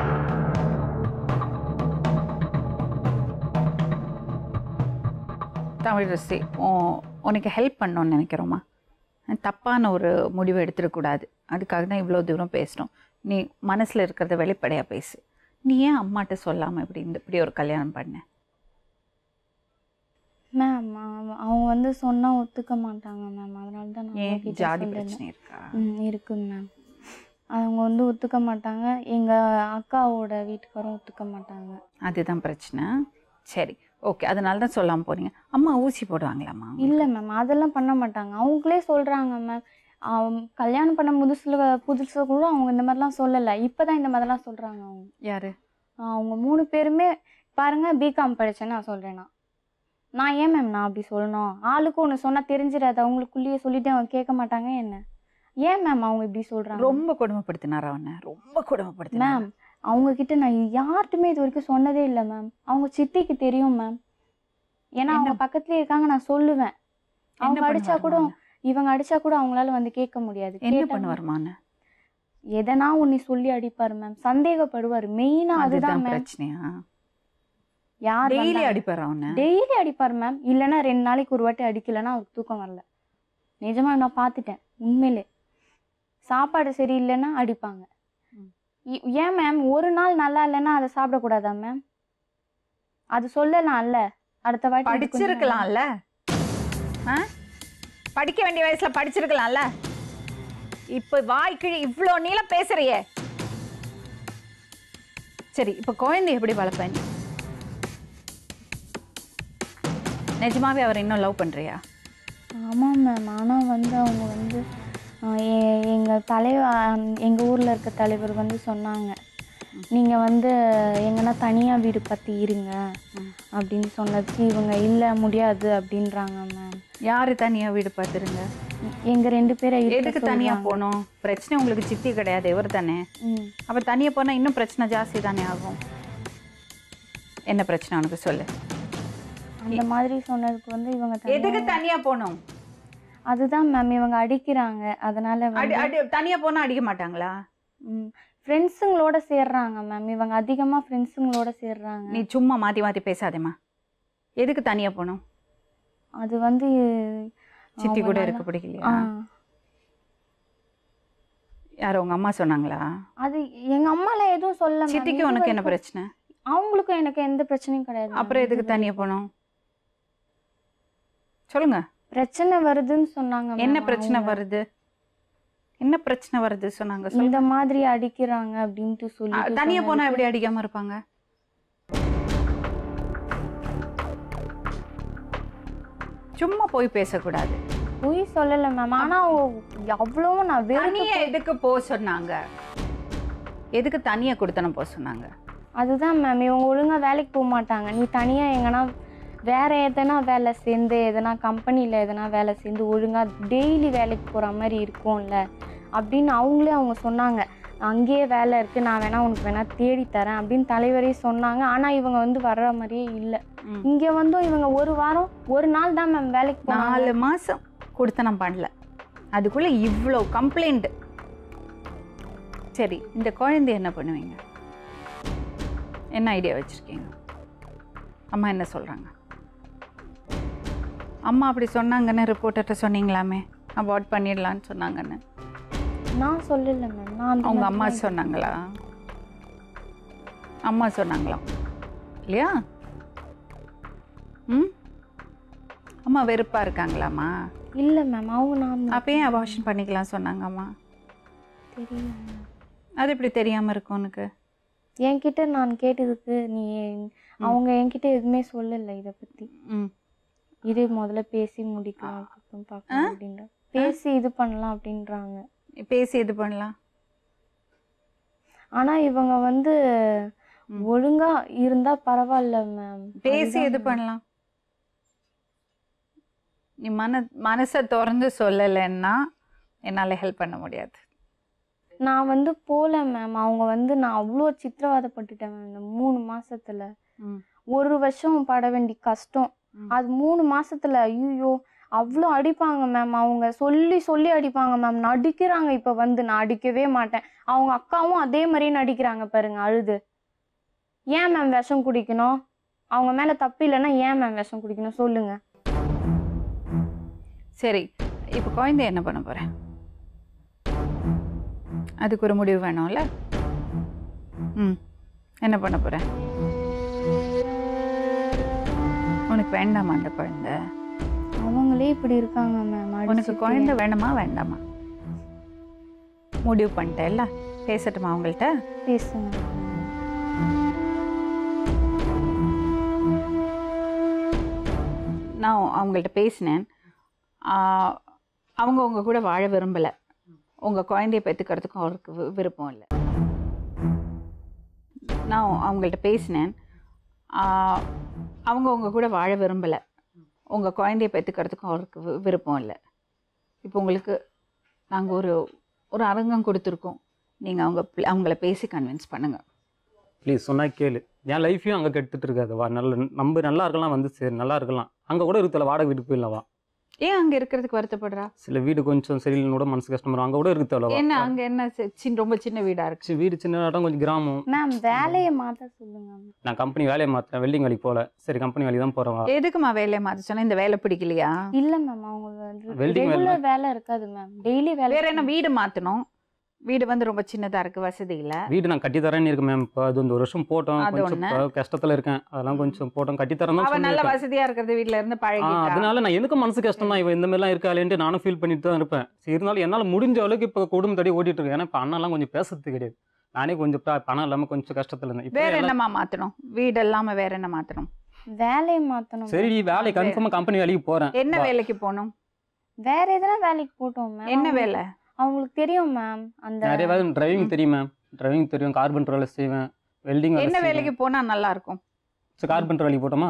தமிழரசி உன் உனக்கு ஹெல்ப் பண்ணணும்னு நினைக்கிறோமா தப்பான ஒரு முடிவு எடுத்துடக்கூடாது அதுக்காக தான் இவ்வளோ தூரம் பேசணும் நீ மனசில் இருக்கிறத வெளிப்படையாக பேசு நீ ஏன் அம்மாட்ட சொல்லாமல் இப்படி இந்த இப்படி ஒரு கல்யாணம் பண்ண மேம் அவங்க வந்து சொன்னா ஒத்துக்க மாட்டாங்க மேம் அதனால தான் நான் ஏன் உங்ககிட்ட ஜாதி சொல்றேன். பிரச்சனை இருக்கா ம் இருக்குங்க மேம் அவங்க வந்து ஒத்துக்க மாட்டாங்க எங்க அக்காவோட வீட்டுக்காரும் ஒத்துக்க மாட்டாங்க அதுதான் பிரச்சனை சரி ஓகே அதனால தான் சொல்லாமல் போறீங்க அம்மா ஊசி போடுவாங்களாம்மா இல்லை மேம் அதெல்லாம் பண்ண மாட்டாங்க அவங்களே சொல்கிறாங்க மேம் கல்யாணம் பண்ண புதுசில் புதுசில் கூட அவங்க இந்த மாதிரிலாம் சொல்லலை இப்போ தான் இந்த மாதிரிலாம் சொல்கிறாங்க அவங்க யாரு அவங்க மூணு பேருமே பாருங்க பிகாம் படித்தேன்னு நான் சொல்கிறேன்னா நான் ஏன் மேம் நான் அப்படி சொல்லணும் ஆளுக்கு ஒன்று சொன்னால் தெரிஞ்சிடாது அவங்களுக்குள்ளேயே சொல்லிட்டு அவங்க கேட்க மாட்டாங்க என்ன ஏன் மேம் அவங்க இப்படி சொல்றாங்க ரொம்ப கொடுமைப்படுத்தினாரா அவனை ரொம்ப கொடுமைப்படுத்தினார் மேம் அவங்க கிட்ட நான் யார்ட்டுமே இது வரைக்கும் சொன்னதே இல்லை மேம் அவங்க சித்திக்கு தெரியும் மேம் ஏன்னா அவங்க என்ன- பக்கத்துலயே இருக்காங்க நான் சொல்லுவேன் அவங்க என்ன அடிச்சா கூட பண்ணுவாருமா இவங்க அடிச்சா கூட அவங்களால வந்து கேட்க முடியாது என்ன கேட்டா- பண்ணுவாருமான்னு எதனா ஒன்னு சொல்லி அடிப்பாரு மேம் சந்தேகப்படுவாரு மெயினா அதுதான் அதுதான் மேம் பிரச்சனையா யார் டெய்லி அடிப்பாரு அவனை டெய்லி அடிப்பாரு மேம் இல்லைன்னா ரெண்டு நாளைக்கு ஒரு வாட்டி அடிக்கலைன்னா அவருக்கு தூக்கம் வரல நிஜமா நான் பார்த்துட்டேன் உண்மையிலே சாப்பாடு சரியில்லைன்னா அடிப்பாங்க ம். இ- ஏன் மேம் ஒரு நாள் நல்லா இல்லைன்னா அதை சாப்பிடக்கூடாதா மேம் அது சொல்லலாம்ல அடுத்த வாட்டி இது கொஞ்சம் படிச்சிருக்கலாம்ல ஆ? படிக்க வேண்டிய வயசுல படிச்சிருக்கலாம்ல இப்ப வாய்க்கிழி இவ்ளோ நீளம் பேசுறியே சரி இப்ப குழந்தை எப்படி வளர்ப்ப நீ நிஜமாவே அவர் இன்னும் லவ் பண்றியா ஆமாம் மேம் ஆனால் வந்து அவங்க வந்து எங்கள் தலைவர் எங்கள் ஊரில் இருக்க தலைவர் வந்து சொன்னாங்க நீங்கள் வந்து எங்கன்னா தனியாக வீடு பார்த்து இருங்க ம். அப்படின்னு சொன்னதுக்கு இவங்க இல்லை முடியாது அப்படின்றாங்க மேம் யாரு தனியா வீடு பார்த்துருங்க எங்கள் ரெண்டு பேரை இருக்க எதுக்கு தனியா சொல்றாங்க. போகணும் பிரச்சனை உங்களுக்கு சித்தி கிடையாது இவர் தானே ம் அப்ப தனியா போனா இன்னும் பிரச்சனை ஜாஸ்தி தானே ஆகும் என்ன பிரச்சனை உனக்கு சொல்லு அந்த மாதிரி சொன்னதுக்கு வந்து இவங்க தனியா- எதுக்கு தனியா போகணும் அதுதான் மேம் இவங்க அடிக்கிறாங்க அதனால அடி வந்து அடி தனியா போனா அடிக்க மாட்டாங்களா ஃப்ரெண்ட்ஸுங்களோட சேர்றாங்க மேம் இவங்க அதிகமாக ஃப்ரெண்ட்ஸுங்களோட சேர்றாங்க நீ சும்மா மாத்தி மாத்தி பேசாதேம்மா எதுக்கு தனியா போகணும் அது வந்து சித்தி கூட அவங்கனால- இருக்க பிடிக்கலையா ஆ யார் உங்க அம்மா சொன்னாங்களா அது எங்க அம்மால எதுவும் சொல்ல ma'am. சித்திக்கு இது உனக்கு என்ன வரைக்கும் பிரச்சனை அவங்களுக்கும் எனக்கு எந்த பிரச்சனையும் கிடையாது ma'am. அப்புறம் எதுக்கு இது தனியா போகணும் சொல்லுங்க பிரச்சனை வருதுன்னு சொன்னாங்க ma'am என்ன பிரச்சனை அவங்க. வருது என்ன பிரச்சனை வருது சொன்னாங்க இந்த சொல்லுங்க மாதிரி அடிக்கிறாங்க அப்படின்ட்டு சொல்லி அ, தனியா போனா எப்படி அடிக்காம இருப்பாங்க சும்மா போய் பேசக்கூடாது பொய் சொல்லல மேம் ஆனா அவங்க அவ்வளவும் நான் வெறுத்து தனியா எதுக்கு போக சொன்னாங்க எதுக்கு தனியா கொடுத்தனும் போக சொன்னாங்க அதுதான் மேம் இவங்க ஒழுங்கா வேலைக்கு போக மாட்டாங்க நீ தனியா எங்கன்னா வேற எதனா வேலை சேர்ந்து எதனா கம்பெனியில் எதனா வேலை சேர்ந்து ஒழுங்கா டெய்லி வேலைக்கு போகிற மாதிரி இருக்கும்ல அப்படின்னு அவங்களே அவங்க சொன்னாங்க அங்கேயே வேலை இருக்குது நான் வேணா உனக்கு வேணா தேடி தரேன் அப்படின்னு தலைவரே சொன்னாங்க ஆனால் இவங்க வந்து வர்ற மாதிரியே இல்லை ம். இங்கே வந்தும் இவங்க ஒரு வாரம் ஒரு நாள் தான் மேம் வேலைக்கு போனாங்க நாலு மாசம் கொடுத்தனம் பண்ணல அதுக்குள்ள இவ்வளோ கம்ப்ளைண்ட் சரி இந்த குழந்தை என்ன பண்ணுவீங்க என்ன ஐடியா வச்சிருக்கீங்க அம்மா என்ன சொல்றாங்க அம்மா அப்படி சொன்னாங்கன்னு ரிப்போர்ட்டர்கிட்ட சொன்னீங்களாமே அவாய்ட் பண்ணிடலான்னு சொன்னாங்கன்னு நான் சொல்லல மேம் நான் அந்த அவங்க மாதிரி அம்மா தான் சொன்னாங்களா அம்மா சொன்னாங்களாம் இல்லையா ம் அம்மா வெறுப்பா இருக்காங்களாம்மா இல்லை மேம் அவங்க நான் அப்போ ஏன் அபார்ஷன் பண்ணிக்கலாம் சொன்னாங்க அம்மா தெரியல ma'am. அது எப்படி தெரியாம இருக்கும் உனக்கு என்கிட்ட நான் கேட்டதுக்கு நீ அவங்க என்கிட்ட எதுவுமே சொல்லல இதை பற்றி ம் இது முதல்ல பேசி முடிக்கலாம் அதுக்கப்புறம் பார்க்கலாம் அப்படின்ற பேசி இது பண்ணலாம் அப்படின்றாங்க பேசி இது பண்ணலாம் ஆனா இவங்க வந்து ம். ஒழுங்கா இருந்தா பரவாயில்ல மேம் பேசி இது பண்ணலாம் நீ மன மனசை திறந்து சொல்லலைன்னா என்னால் ஹெல்ப் பண்ண முடியாது நான் வந்து போல மேம் அவங்க வந்து நான் அவ்வளோ சித்திரவதைப்பட்டுட்டேன் மேம் இந்த மூணு மாசத்துல ம். ஒரு வருஷம் பட வேண்டிய கஷ்டம் ம். அது மூணு மாசத்துல ஐயோ அவ்வளோ அடிப்பாங்க மேம் அவங்க சொல்லி சொல்லி அடிப்பாங்க மேம் நடிக்கிறாங்க இப்போ வந்து நான் அடிக்கவே மாட்டேன் அவங்க அக்காவும் அதே மாதிரியே நடிக்கிறாங்க பாருங்க அழுது ஏன் மேம் விஷம் குடிக்கணும் அவங்க மேல தப்பு இல்லைன்னா ஏன் மேம் விஷம் குடிக்கணும் சொல்லுங்க சரி இப்போ குழந்தை என்ன பண்ண போகிறேன் அதுக்கு ஒரு முடிவு வேணும்ல ம் என்ன பண்ண போகிறேன் உனக்கு வேண்டாமா அந்த குழந்தை அவங்களே இப்படி இருக்காங்க மேம் உனக்கு குழந்தை வேணுமா வேண்டாமா முடிவு பண்ணிட்டேல்ல பேசட்டுமா அவங்கள்ட்ட பேசுங்க நான் அவங்கள்ட்ட பேசினேன் ஆஹ், அவங்க உங்க கூட வாழ விரும்பலை உங்கள் குழந்தைய பெற்றுக்கிறதுக்கும் அவருக்கு வி- விருப்பம் இல்லை நான் அவங்கள்ட்ட பேசினேன் ஆஹ், அவங்க உங்க கூட வாழ விரும்பலை உங்கள் குழந்தைய பெற்றுக்கிறதுக்கும் அவருக்கு வி- விருப்பம் இல்லை இப்போ உங்களுக்கு நாங்கள் ஒரு ஒரு அரங்கம் கொடுத்துருக்கோம் நீங்கள் அவங்க பிள்ளை- அவங்கள பேசி கன்வின்ஸ் பண்ணுங்கள் ப்ளீஸ் சொன்னா கேளு என் லைஃபையும் அங்கே கெடுத்துட்டு இருக்காது வா நல்ல நம்ம நல்லா இருக்கலாம் வந்து சரி நல்லா இருக்கலாம் அங்கே கூட இருக்குல்ல வாடகை வீட்டுக்கு போயிடலாம் வா ஏன் அங்கே இருக்கிறதுக்கு வருத்தப்படுறா சில வீடு கொஞ்சம் சரியில்லைன்னு கூட மனசு கஷ்டமா இருக்கும் அங்கே கூட இருக்கு தேவையில்ல என்ன வா அங்கே என்ன சி- சின்ன ரொம்ப சின்ன வீடாக இருக்கு சரி, வீடு சின்ன இடம் கொஞ்சம் கிராமம் மேம் வேலையை மாற்ற சொல்லுங்க ma'am. நான் கம்பெனி வேலையை மாற்றேன் வெல்டிங் வேலைக்கு போகல சரி கம்பெனி வேலைக்கு தான் போகிறேன் வா எதுக்குமா வேலையை மாற்ற சொன்னா இந்த வேலை பிடிக்கலையா இல்ல மேம் அவங்க வந்து Welding வேலை ரெகுலர் வேலை இருக்காது மேம் டெய்லி வேலை வேற என்ன வீடு மாற்றணும் வீடு வந்து ரொம்ப சின்னதாக இருக்கு வசதி இல்லை வீடு நான் கட்டி தரேன்னு இருக்கேன் மேம் இப்போ அது இந்த ஒரு வருஷம் போட்டோம் அது கொஞ்சம் ஒண்ணு. இப்போ கஷ்டத்தில் இருக்கேன் அதெல்லாம் கொஞ்சம் போட்டோம் கட்டி தரேன் தான் அவ நல்ல சொல்லியிருக்கேன். வசதியா இருக்கிறது வீட்ல இருந்து ஆ பழகிட்டா அதனால நான் எனக்கு மனசு கஷ்டம் தான் இவன் இந்த மாதிரிலாம் இருக்காளேன்ட்டு நானும் ஃபீல் பண்ணிட்டு தான் இருப்பேன் சரி இருந்தாலும் என்னால் முடிஞ்ச அளவுக்கு இப்போ குடும்பம் தடி ஓட்டிட்டு இருக்கேன் ஏன்னா இப்போ அண்ணாலாம் கொஞ்சம் பேசுறது கிடையாது நானே கொஞ்சம் ப- பணம் இல்லாமல் கொஞ்சம் கஷ்டத்தில் இருந்தேன் இப்போ வேற எல்லாம் என்னமா மாத்தணும் வீடு இல்லாம வேற என்ன மாத்தணும் வேலையை மாத்தணும் சரி ma'am. நீ வேலை கன்ஃபார்மாக கம்பெனி வேலைக்கு போகிறேன் என்ன வேலைக்கு போகணும் வேற எதனா வேலைக்கு போட்டோம் மேம் என்ன வேலை அவங்களுக்கு தெரியும் மேம் அந்த நிறைய வேலை டிரைவிங் தெரியும் மேம் டிரைவிங் தெரியும் கார்பெண்டர் வேலை செய்வேன் வெல்டிங் என்ன வேலை வேலைக்கு போனா நல்லா இருக்கும் சரி கார்பெண்டர் வேலைக்கு போட்டோமா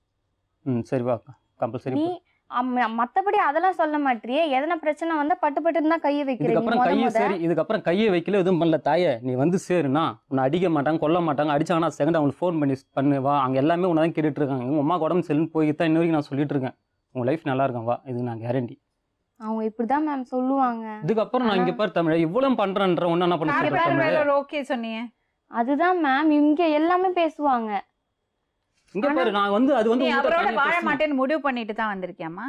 ம் சரி வா கம்பல்சரி நீ அம்ம- மத்தபடி அதெல்லாம் சொல்ல மாட்டியே எதனா பிரச்சனை வந்தா பட்டு பட்டு தான் கையை வைக்கிற நீ இதுக்கப்புறம் முத கையை முத சரி இதுக்கப்புறம் கையை வைக்கல எதுவும் பண்ணல தாயே நீ வந்து சேருனா உன்னை அடிக்க மாட்டாங்க கொல்ல மாட்டாங்க அடிச்சாங்கன்னா செகண்ட் அவங்களுக்கு ஃபோன் பண்ணி பண்ணு வா அங்கே எல்லாமே உன்னை தான் கேட்டுட்டு இருக்காங்க உங்கள் அம்மா உடம்பு செல்லுன்னு போய் தான் இன்ன வரைக்கும் நான் சொல்லிட்டு இருக்கேன் உன் லைஃப் நல்லா இருக்கும் வா இது நான் கேரண்டி அவங்க இப்படிதான் மேம் சொல்லுவாங்க இதுக்கப்புறம் நான் இங்கே பாரு தமிழ் இவ்வளவு பண்றேன்ற ஒன்று என்ன பண்ண நாலு சொல்ற பேர் தமிழ் மேல ஒரு ஓகே சொன்னீங்க அதுதான் மேம் இங்க எல்லாமே பேசுவாங்க இங்க பாரு நான் வந்து அது வந்து நீ உங்ககிட்ட அவரோட தனியா வாழ பேசணும். மாட்டேன்னு முடிவு பண்ணிட்டு தான் வந்திருக்கியாமா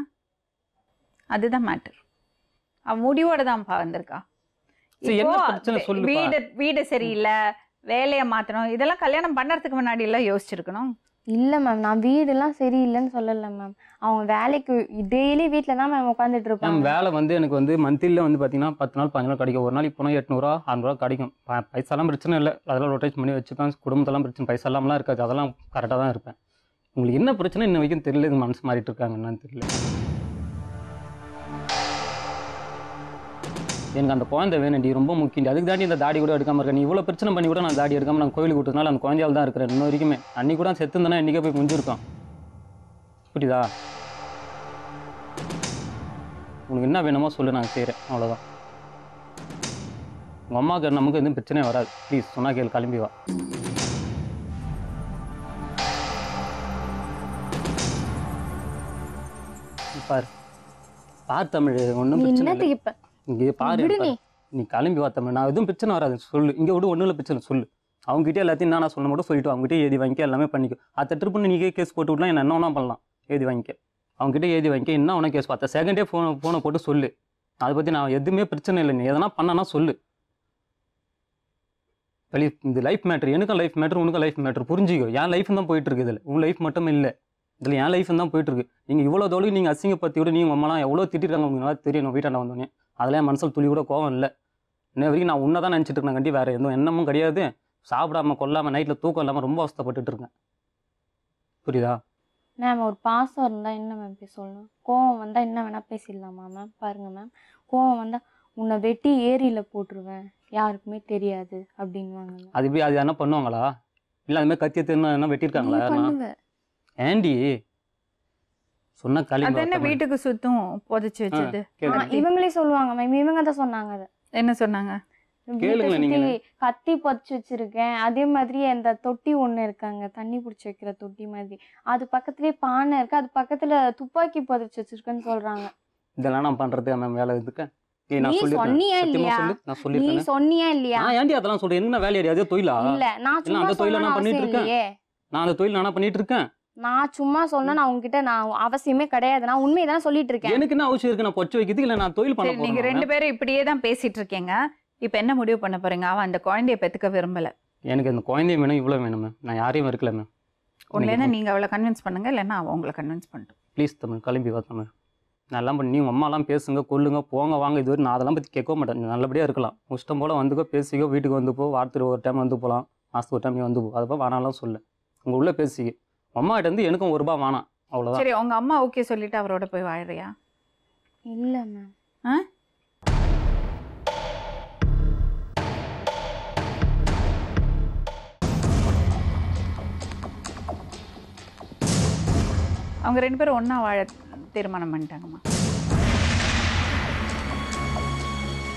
அதுதான் மேட்டர் அவ முடிவோட தான்ப்பா வந்திருக்கா சரி, என்ன இப்போ பிரச்சனை சொல்லுப்பா. வீடு வீடு சரியில்லை வேலையை மாத்தணும் இதெல்லாம் கல்யாணம் பண்ணறதுக்கு முன்னாடி எல்லாம் யோசிச்சிருக்கணும் இல்ல மேம் நான் வீடெல்லாம் சரியில்லைன்னு சொல்லல மேம் அவங்க வேலைக்கு டெய்லி வீட்ல தான் மேம் உட்காந்துட்டு மேம் இருப்பாங்க வேலை வந்து எனக்கு வந்து மந்த்லியில் வந்து பார்த்தீங்கன்னா பத்து நாள் பதினஞ்சு நாள் கிடைக்கும் ஒரு நாளைக்கு போனால் எட்நூறுவா அறுநூறுவா கிடைக்கும் ப- பைசாலாம் பிரச்சனை இல்லை அதெல்லாம் ரொட்டேட் பண்ணி வச்சுப்பேன் குடும்பத்தெல்லாம் பிரச்சனை பைசா இல்லாமலாம் இருக்காது அதெல்லாம் கரெக்டாக தான் இருப்பேன் உங்களுக்கு என்ன பிரச்சனை இன்ன வரைக்கும் தெரியல இது மனசு மாறிட்டு இருக்காங்க என்னன்னு தெரியல எனக்கு அந்த குழந்தை வேணும்டி ரொம்ப முக்கியம் அதுக்கு தாண்டி இந்த தாடி கூட எடுக்காம இருக்கேன் நீ இவ்வளோ பிரச்சனை பண்ணி கூட நான் தாடி எடுக்காம நான் கோயிலுக்கு விட்டதுனால அந்த குழந்தையால தான் இருக்கிறேன் இன்ன வரைக்குமே அன்னைக்கு கூட செத்து இருந்தேன்னா இன்றைக்கே போய் முடிஞ்சிருக்கோம் புரியுதா உனக்கு என்ன வேணுமோ சொல்லு நான் செய்கிறேன் அவ்வளோதான் உங்கள் அம்மாவுக்கு நமக்கு எதுவும் பிரச்சனையே வராது ப்ளீஸ் சொன்னா கேள் கிளம்பி வா பாரு பார் தமிழ் ஒன்றும் நீ பிரச்சனை இல்லை என்னத்துக்கு இப்ப இங்கே பாரு விடு பாரு. நீ. நீ கிளம்பி வா தமிழ் நான் எதுவும் பிரச்சனை வராது சொல்லு இங்கே விட ஒன்றும் இல்லை பிரச்சனை சொல்லு அவங்ககிட்ட எல்லாத்தையும் நான் சொல்ல மட்டும் சொல்லிட்டு அவங்ககிட்ட ஏதி வாங்கிக்க எல்லாமே பண்ணிக்கோ அத்தை ட்ரிப்பு நீ கேஸ் போட்டு விட்லாம் என்ன என்ன வேணா பண்ணலாம் ஏதி வாங்கிக்க அவங்ககிட்ட ஏதி வாங்கிக்க என்ன உனக்கு கேஸ் பார்த்த செகண்டே ஃபோனை ஃபோனை போட்டு சொல்லு அதை பற்றி நான் எதுவுமே பிரச்சனை இல்லை நீ எதனா பண்ணனா சொல்லு வெளி இந்த லைஃப் மேட்ரு எனக்கும் லைஃப் மேட்ரு உனக்கும் லைஃப் மேட்ரு புரிஞ்சுக்கோ என் லைஃப் தான் போயிட்டு இருக்கு இதில் உன் லைஃப் மட்டும் இல்லை இதில் என் லைஃப் தான் போயிட்டு இருக்கு நீங்கள் இவ்வளோ தோளுக்கு நீங்கள் அசிங்கப்பத்தி விட நீங்கள் அம்மாலாம் எவ்வளோ திட்டிருக்காங்க உங்களுக்கு நல்லா தெரியும் நான் வீட்டாண்ட வந்தோடனே அதெல்லாம் என் மனசில் துளி கூட கோவம் இல்லை இன்ன வரைக்கும் நான் உன்னை தான் நினச்சிட்டு இருக்கேன் கண்டி வேறு எதுவும் எண்ணமும் கிடையாது சாப்பிடாம கொல்லாமல் நைட்டில் தூக்கம் இல்லாமல் ரொம்ப அவஸ்தைப்பட்டுட்டு இருக்கேன் புரியுதா மேம் ஒரு பாசம் இருந்தா என்ன மேம் போய் சொல்லணும் கோவம் வந்தா என்ன வேணா பேசிடலாமா மேம் பாருங்க மேம் கோவம் வந்தா உன்னை வெட்டி ஏரியில போட்டுருவேன் யாருக்குமே தெரியாது அப்படின்வாங்க ma'am. அது இப்படி அது என்ன பண்ணுவாங்களா இல்லை அது மாதிரி கத்திய திரும்ப என்ன நீ வெட்டியிருக்காங்களா பண்ணுவ ஏண்டி சொன்ன அது என்ன களி வீட்டுக்கு சுத்தும் புதைச்சு வச்சது ஆ, இவங்களே சொல்லுவாங்க மேம் இவங்க தான் சொன்னாங்க அதை என்ன சொன்னாங்க வீட்டை கேளுங்களேன் சுத்தி நீங்களே. கத்தி பதிச்சு வச்சிருக்கேன் அதே மாதிரி அந்த தொட்டி ஒண்ணு இருக்காங்க தண்ணி பிடிச்சி வைக்கிற தொட்டி மாதிரி அது பக்கத்துலயே பானை இருக்கு அது பக்கத்துல துப்பாக்கி பதிச்சு வச்சிருக்கேன்னு சொல்றாங்க இதெல்லாம் நான் பண்ணுறதுக்கு மேம் வேலை இதுக்கு ஏய் நான் நீ சொல்லியிருக்கேன் சொன்னியா சத்தியமா இல்லையா? சொல்லு நான் நீ சொல்லியிருக்கேன் சொன்னியா இல்லையா நான் ஏன்டி அதெல்லாம் சொல்றேன் என்ன வேலையாடி அதே தொழிலா இல்ல நான் இல்ல, சும்மா அந்த தொழிலை சொல்லணும்னு நான் பண்ணிட்டு அவசியம் இருக்கேன். இல்லையே நான் அந்த தொழில் நானா பண்ணிட்டு இருக்கேன் நான் சும்மா சொன்னா நான் உங்ககிட்ட நான் அவசியமே கிடையாது நான் உண்மையை தானே சொல்லிட்டு இருக்கேன் எனக்கு என்ன அவசியம் இருக்கு நான் பொச்சு வைக்கிறதுக்கு இல்லை நான் தொழில் பண்ண சரி நீங்க போறேன் ரெண்டு பேரும் இப்படியே தான் பேசிட்டு இருக்கீங்க இப்ப என்ன முடிவு பண்ண போறீங்க அவன் அந்த குழந்தைய பெத்துக்க விரும்பல எனக்கு இந்த குழந்தையும் வேணும் இவ்வளோ வேணும் மேம் நான் யாரையும் இருக்கல மேம் ஒண்ணுல இருந்து நீங்க அவளை கன்வின்ஸ் பண்ணுங்க இல்லைன்னா அவ உங்களை கன்வின்ஸ் பண்ணிட்டோம் ப்ளீஸ் தமிழ் கிளம்பி வா தமிழ் நான் எல்லாம் பண்ணி உங்கள் அம்மாலாம் பேசுங்க கொல்லுங்க போங்க வாங்க இதுவரை நான் அதெல்லாம் பற்றி கேட்க மாட்டேன் நீ நல்லபடியாக இருக்கலாம் உன் இஷ்டம் போல் வந்துக்கோ பேசிக்கோ வீட்டுக்கு வந்து போ வாரத்துக்கு ஒரு டைம் வந்து போகலாம் மாதத்துக்கு ஒரு டைம் நீ வந்து போ அதை போய் வேணாம்லாம் சொல்லு உங்கள் உள்ளே பேசிக்க அம்மா கிட்ட இருந்து எனக்கும் ஒரு ரூபா வேணாம் அவ்வளோதான் சரி உங்க அம்மா ஓகே சொல்லிட்டு அவரோட போய் வாழறியா இல்ல மேம் ஆ? அவங்க ரெண்டு பேரும் ஒண்ணா வாழ தீர்மானம் பண்ணிட்டாங்கம்மா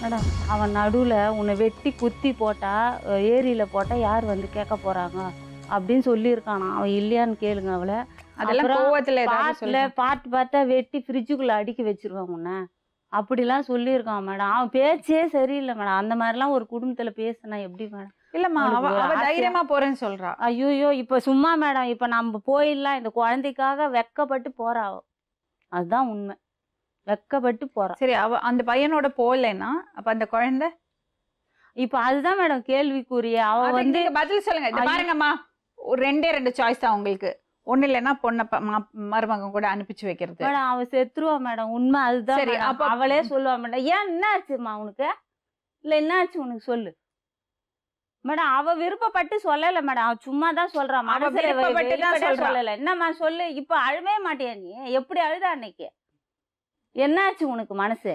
மேடம் அவன் நடுவில் உன்னை வெட்டி குத்தி போட்டால் ஏரியில் போட்டால் யார் வந்து கேட்க போகிறாங்க அப்படின்னு சொல்லியிருக்கானா அவன் இல்லையான்னு கேளுங்க அவளை அதெல்லாம் அப்புறம் கோவத்துல ஏதாவது பாட்டில் சொல்லுங்க பார்த்து பார்த்தா வெட்டி ஃப்ரிட்ஜுக்குள்ளே அடுக்கி வச்சிருவான் உன்னை அப்படிலாம் சொல்லியிருக்கான் மேடம் அவன் பேச்சே சரியில்லை மேடம் அந்த மாதிரிலாம் ஒரு குடும்பத்தில் பேசினா எப்படி மேடம் இல்லம்மா அவ அவளுக்கு ஒரு அவ ஆசையா- தைரியமா போறேன்னு சொல்றா ஐயோயோ இப்போ சும்மா மேடம் இப்போ நம்ம போயிடலாம் இந்த குழந்தைக்காக வெக்கப்பட்டு போறா அவ அதுதான் உண்மை வெக்கப்பட்டு போறா சரி அவ அந்த பையனோட போகலைன்னா அப்ப அந்த குழந்தை இப்போ அதுதான் மேடம் கேள்விக்குரிய அவ அதுக்கு வந்து நீங்க பதில் சொல்லுங்க இந்த ஐயோ. பாருங்கம்மா ஒரு ரெண்டே ரெண்டு சாய்ஸ் தான் உங்களுக்கு ஒண்ணு இல்லைன்னா பொண்ணை ப- மா- மருமகன் கூட அனுப்பிச்சு வைக்கிறது மேடம் அவ செத்துருவா மேடம் உண்மை அதுதான் சரி, மேடம். அப்ப- அவளே சொல்லுவா மேடம் ஏன் என்ன ஆச்சுமா உனக்கு இல்ல என்ன ஆச்சு உனக்கு சொல்லு மேடம் அவ விருப்பப்பட்டு சொல்லல மேடம் அவ சும்மா தான் சொல்றா அவ மனசுல வெ- விருப்பப்பட்டு தான் வெளிப்படையா சொல்றா. சொல்லல என்னம்மா சொல்லு இப்ப அழுவே மாட்டியா நீ எப்படி அழுத அன்னைக்கு என்னாச்சு உனக்கு மனசு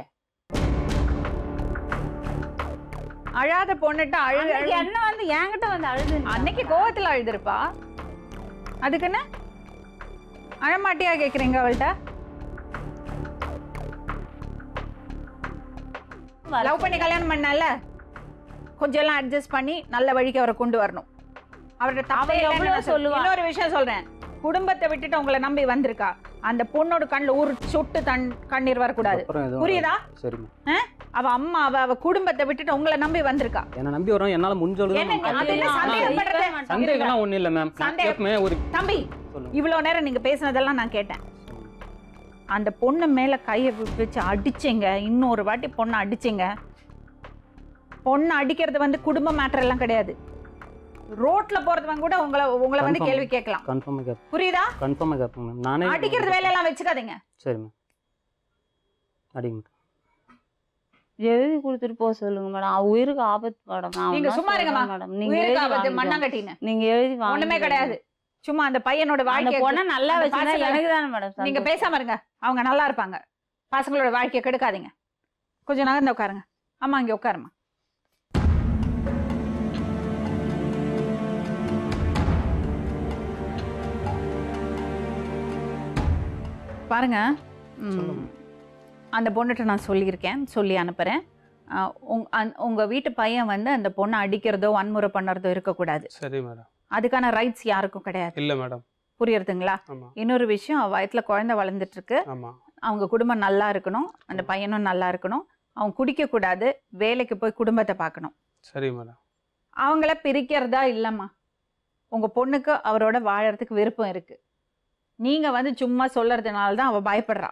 அழாத பொண்ணுட்ட அழு அன்னைக்கு அழு- என்ன வந்து என்கிட்ட வந்து அழுது அன்னைக்கு கோவத்துல அழுதுருப்பா அதுக்குன்னு அழமாட்டியா கேக்குறீங்க அவள்கிட்ட லவ் பண்ணி கல்யாணம் பண்ணல கொஞ்சம் எல்லாம் அட்ஜஸ்ட் பண்ணி நல்ல வழிக்கு அவரை கொண்டு வரணும் அவர்கிட்ட அவ தப்பே எவ்வளவு இல்லைன்னு சொல்லுவா? இன்னொரு விஷயம் சொல்றேன் குடும்பத்தை விட்டுட்டு உங்களை நம்பி வந்திருக்கா அந்த பொண்ணோட கண்ணுல ஒரு சொட்டு தன் கண்ணீர் வரக்கூடாது அப்புறம் எதுவும் புரியுதா சரிம்மா அவ அம்மா அவ அவ குடும்பத்தை விட்டுட்டு உங்களை நம்பி வந்திருக்கா என்னை நம்பி வரும் என்னால் முடிஞ்ச என்ன நீ- அது என்ன ஐயோ, சந்தேகப்படுறது? ஆமா. சந்தேகம்லாம் ஒன்றும் இல்லை மேம் நான் சந்தேகம். எப்பவுமே ஒரு தம்பி சொல்லுங்க இவ்வளவு நேரம் நீங்க பேசினதெல்லாம் நான் கேட்டேன் அந்த பொண்ணு மேல கையை வச்சு அடிச்சீங்க இன்னொரு வாட்டி பொண்ணை அடிச்சீங்க பொண்ணை அடிக்கிறது வந்து குடும்ப மேட்டர் எல்லாம் கிடையாது ரோட்ல போறதுவங்க கூட உங்களை உங்களை வந்து Confirm. கேள்வி கேட்கலாம் கன்ஃபார்மாக கேட்பேன் புரியுதா கன்ஃபார்மாக கேட்பேன் மேம் நானே அடிக்கிறது வேலையெல்லாம் வச்சுக்காதீங்க சரி மேம் அடிங்க மேம் எழுதி கொடுத்துட்டு போக சொல்லுங்க மேடம் அவ உயிருக்கு ஆபத்து மேடம் நான் நீங்க அவன்தான் சும்மா இருங்கம்மா. சொல்றேன் மேடம் நீங்க உயிருக்கு எழுதி ஆபத்து வாங்கிக்கோங்க. மண்ணாங்கட்டின்னு நீங்க எழுதி ஒண்ணுமே வாங்கிக்கோங்க. கிடையாது சும்மா அந்த பையனோட அந்த வாழ்க்கை பொண்ணை நல்லா அந்த வச்சிருந்தா பசங்க- எனக்கு தானே மேடம் நீங்க சந்தோஷம். பேசாம இருங்க அவங்க நல்லா இருப்பாங்க பசங்களோட வாழ்க்கையை கெடுக்காதீங்க கொஞ்சம் நகர்ந்து உட்காருங்க அம்மா இங்க உட்காருமா பாருங்க ம், சொல்லுங்க. அந்த பொண்ணுகிட்ட நான் சொல்லியிருக்கேன் சொல்லி அனுப்புகிறேன் உங்க வீட்டு பையன் வந்து அந்த பொண்ணை அடிக்கிறதோ வன்முறை பண்ணுறதோ இருக்கக்கூடாது சரி மேடம் அதுக்கான ரைட்ஸ் யாருக்கும் கிடையாது இல்லை மேடம் புரியுறதுங்களா ஆமாம் இன்னொரு விஷயம் அவ வயத்துல குழந்தை வளர்ந்துட்டு இருக்கு ஆமாம் அவங்க குடும்பம் நல்லா இருக்கணும் அந்த பையனும் நல்லா இருக்கணும் அவங்க குடிக்க கூடாது வேலைக்கு போய் குடும்பத்தை பார்க்கணும் சரி மேடம் அவங்கள பிரிக்கிறதா இல்லம்மா உங்க பொண்ணுக்கு அவரோட வாழறதுக்கு விருப்பம் இருக்கு நீங்க வந்து சும்மா சொல்றதுனால தான் அவ பயப்படுறா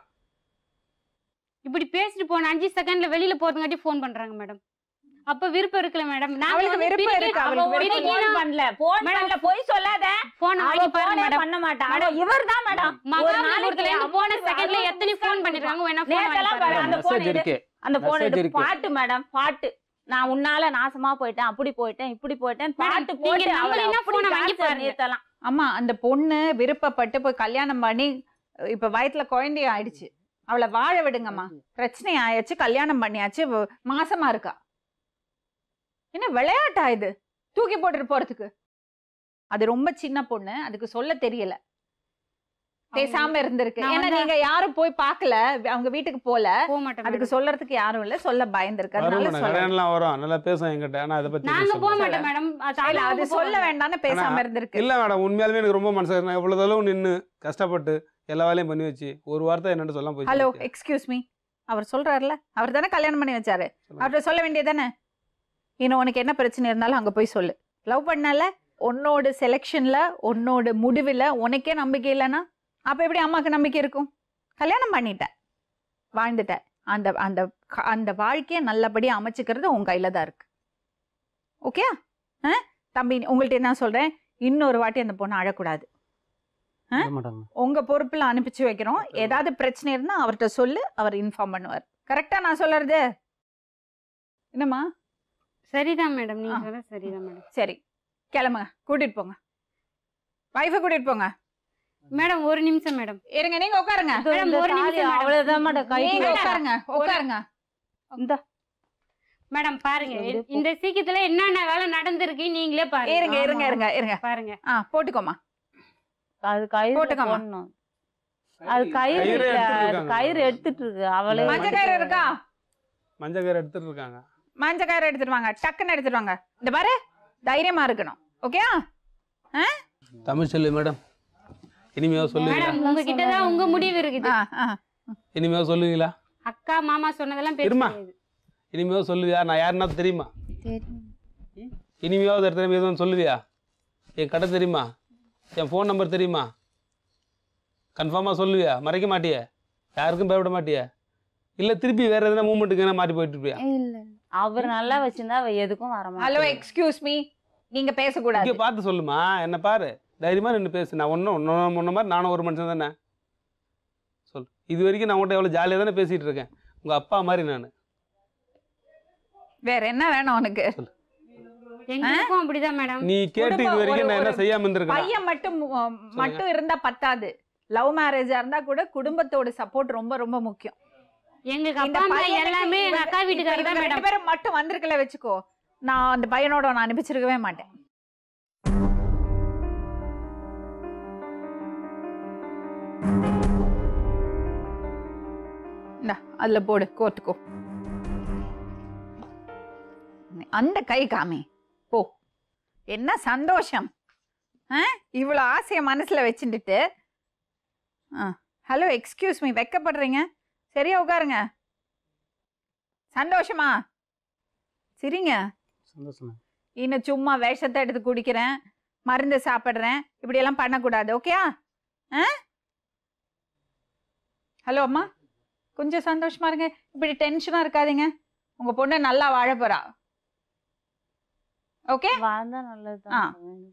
இப்படி பேசிட்டு போன அஞ்சு செகண்ட்ல வெளியில போறதுங்காட்டி ஃபோன் பண்றாங்க மேடம் அப்ப விருப்பம் இருக்குல்ல மேடம் அவளுக்கு விருப்பம் இருக்கு, அவ அவளுக்கு ஒண்ணும் விருப்பம் phone பண்ணல phone மேடம், பண்ணல போய் சொல்லாத போன் அவ வாங்கி பாருங்க phone ஏ மேடம் பண்ண மாட்டா அவ இவர்தான் மேடம் ஒரு மகாபலிபுரத்துல நாளைக்கு இருந்து போன ஐம்பது செகண்ட்ல அறுபது எத்தனை மிஸ் ஃபோன் கால் பண்ணிருக்காங்க வேணா ஃபோன் நேத்தெல்லாம் வாங்கி பாரு, பாருங்க அந்த phone மெசேஜ் எடு. இருக்கு அந்த போன் Message எடுத்து இருக்கு. பாட்டு மேடம் பாட்டு நான் உன்னால நாசமா போயிட்டேன் அப்படி போயிட்டேன் இப்படி போயிட்டேன் பாட்டு நீங்க போட்டு அவளை நம்பலைன்னா அப்படி phone அ வாங்கி torture பாருங்க. நேத்தெல்லாம். அம்மா அந்த பொண்ணு விருப்பப்பட்டு போய் கல்யாணம் பண்ணி இப்ப வயத்துல குழந்தைய ஆயிடுச்சு அவளை வாழ விடுங்கம்மா பிரச்சனை ஆயாச்சு கல்யாணம் பண்ணியாச்சு வ- மாசமா இருக்கா என்ன விளையாட்டா இது தூக்கி போட்டுட்டு போறதுக்கு அது ரொம்ப சின்ன பொண்ணு அதுக்கு சொல்ல தெரியல பேசாம இருந்திருக்கு நான் ஏன்னா வந்து- நீங்க யாரும் போய் பார்க்கல அவங்க வீட்டுக்கு போல போக மாட்டேன் அதுக்கு madam. சொல்றதுக்கு யாரும் இல்ல சொல்ல பயந்துருக்கு வரும் அதனால மேடம் சொல்ல கல்யாணம்லாம் வரும் நல்லா பேசும் என்கிட்ட ஆனால் அதை பற்றி நாங்க போக சொல்ல. மாட்டோம் மேடம் இல்ல, அது சொல்ல வேண்டாம்னு பேசாம ஆனா, இருந்திருக்கு இல்லை மேடம் உண்மையாலுமே எனக்கு ரொம்ப மனசு நான் இவ்வளோ தளவு நின்று கஷ்டப்பட்டு எல்லா வேலையும் பண்ணி வச்சு ஒரு வார்த்தை என்னட்டு சொல்ல போய் ஹலோ சொல்லிட்டு. எக்ஸ்கியூஸ் மீ அவர் சொல்றாருல அவர் தானே கல்யாணம் பண்ணி வச்சாரு அவர்கிட்ட சொல்ல வேண்டியதானே இன்னும் உனக்கு என்ன பிரச்சனை இருந்தாலும் அங்க போய் சொல்லு லவ் பண்ணல உன்னோட செலெக்ஷன்ல உன்னோட முடிவுல உனக்கே நம்பிக்கை இல்லைன்னா அப்ப எப்படி அம்மாக்கு நம்பிக்கை இருக்கும் கல்யாணம் பண்ணிட்ட வாழ்ந்துட்ட அந்த அந்த க- அந்த வாழ்க்கையை நல்லபடியா அமைச்சுக்கிறது உன் கையில தான் இருக்கு ஓகே தம்பி உங்கள்ட்ட என்ன சொல்றேன் இன்னொரு வாட்டி அந்த பொண்ணு அழக்கூடாது விட மாட்டாங்க உங்க பொறுப்புல அனுப்பிச்சு வைக்கிறோம் ஏதாவது பிரச்சனை இருந்தா அவர்கிட்ட சொல்லு அவர் இன்ஃபார்ம் பண்ணுவார் கரெக்டா நான் சொல்றது என்னம்மா சரிதான் மேடம் நீங்க ஆ. சொல்ல சரிதான் மேடம் சரி கிளம்புங்க கூட்டிட்டு போங்க வைஃபை கூட்டிட்டு போங்க மேடம் ஒரு நிமிஷம் மேடம் இருங்க நீங்க உட்காருங்க இதோ இந்த ஒரு நிமிஷம் தாலி madam. அவ்வளவுதான் மேடம் கை நீங்க உட்காருங்க உட்காருங்க இந்த மேடம் பாருங்க அப்படியே போ. இந்த சீக்கிரத்துல என்னென்ன வேலை நடந்திருக்கு நீங்களே பாருங்க இருங்க இருங்க இருங்க இருங்க பாருங்க ஆ போட்டுக்கோமா அது கயிறு போட்டுக்கோமா. போடணும் அது கயிறு கயிறு இல்ல, எடுத்துட்டு அது இருக்காங்க. கயிறு எடுத்துட்டு இருக்கு அவளே மஞ்ச கயிறு இருக்கா மஞ்சள் கயிறு எடுத்துட்டு இருக்காங்க மஞ்சக்கார எடுத்துட்டு வாங்க டக்குன்னு எடுத்துட்டு வாங்க இந்த பாரு தைரியமா இருக்கணும் ஓகேயா தமிழ் செல்வி மேடம் இனிமையாக சொல்லுவீங்களா மேடம் உங்ககிட்ட தான் உங்க முடிவு இருக்குது ஆ ஆ இனிமையாக சொல்லுவீங்களா அக்கா மாமா சொன்னதெல்லாம் இருமா. பேச இனிமையாக சொல்லுவியா நான் யாருன்னா தெரியுமா தெரியும் இனிமையாவது இடத்துல எதுவும் சொல்லுவியா என் கடை தெரியுமா என் ஃபோன் நம்பர் தெரியுமா கன்ஃபார்மாக சொல்லுவியா மறைக்க மாட்டியே யாருக்கும் பயப்பட மாட்டியே இல்லை திருப்பி வேறு எதனா மூமெண்ட்டுக்கு என்ன மாட்டி போயிட்டு இருப்பியா இல்லை அவர் நல்லா வச்சிருந்தா அவ எதுக்கும் வர ஹலோ மாட்டா எக்ஸ்கியூஸ் மீ நீங்க பேசக்கூடாது இங்கே பார்த்து சொல்லுமா என்ன பாரு தைரியமாக நின்று பேசு நான் ஒன்றும் ஒன்றும் முன்ன மாதிரி நானும் ஒரு மனுஷன் தானே சொல் இது வரைக்கும் நான் உன்கிட்ட எவ்வளோ ஜாலியாக தானே பேசிகிட்டு இருக்கேன் உங்கள் அப்பா மாதிரி நான் வேற என்ன வேணும் உனக்கு எங்களுக்கும் அப்படிதான் மேடம் நீ கேட்டு இது குடும்பம் வரைக்கும் ஒரு- நான் என்ன ஒரு செய்யாமல் இருந்திருக்கேன் பையன் மட்டும் உம், மட்டும் இருந்தா பத்தாது லவ் மேரேஜா இருந்தா கூட குடும்பத்தோட சப்போர்ட் ரொம்ப ரொம்ப முக்கியம் எங்களுக்கு இந்த அப்பா அம்மா பையனுக்கு எல்லாமே எங்க இவங்க- அக்கா இப்ப வீட்டுக்காரர் இவங்க தான் ரெண்டு மேடம் பேரும் மட்டும் வந்திருக்கல வச்சுக்கோ நான் அந்த பையனோட நான் அனுப்பிச்சிருக்கவே மாட்டேன் இந்தா, அதுல போடு கோத்துக்கோ அந்த கை காமி போ என்ன சந்தோஷம் ஆ இவ்வளோ ஆசையை மனசுல வச்சுட்டு ஆ ஹலோ எக்ஸ்கியூஸ் மீ வெக்கப்படுறீங்க சரியா உட்காருங்க சந்தோஷமா சரிங்க சந்தோஷம் இன்னும் சும்மா விஷத்தை எடுத்து குடிக்கிறேன் மருந்து சாப்பிட்றேன் இப்படியெல்லாம் பண்ணக்கூடாது ஓகேயா ஆ ஹலோ அம்மா கொஞ்சம் சந்தோஷமா இருங்க இப்படி டென்ஷனாக இருக்காதீங்க உங்க பொண்ணு நல்லா வாழ போறா ஓகே வாழ்ந்தா ஆ. நல்லதுதான்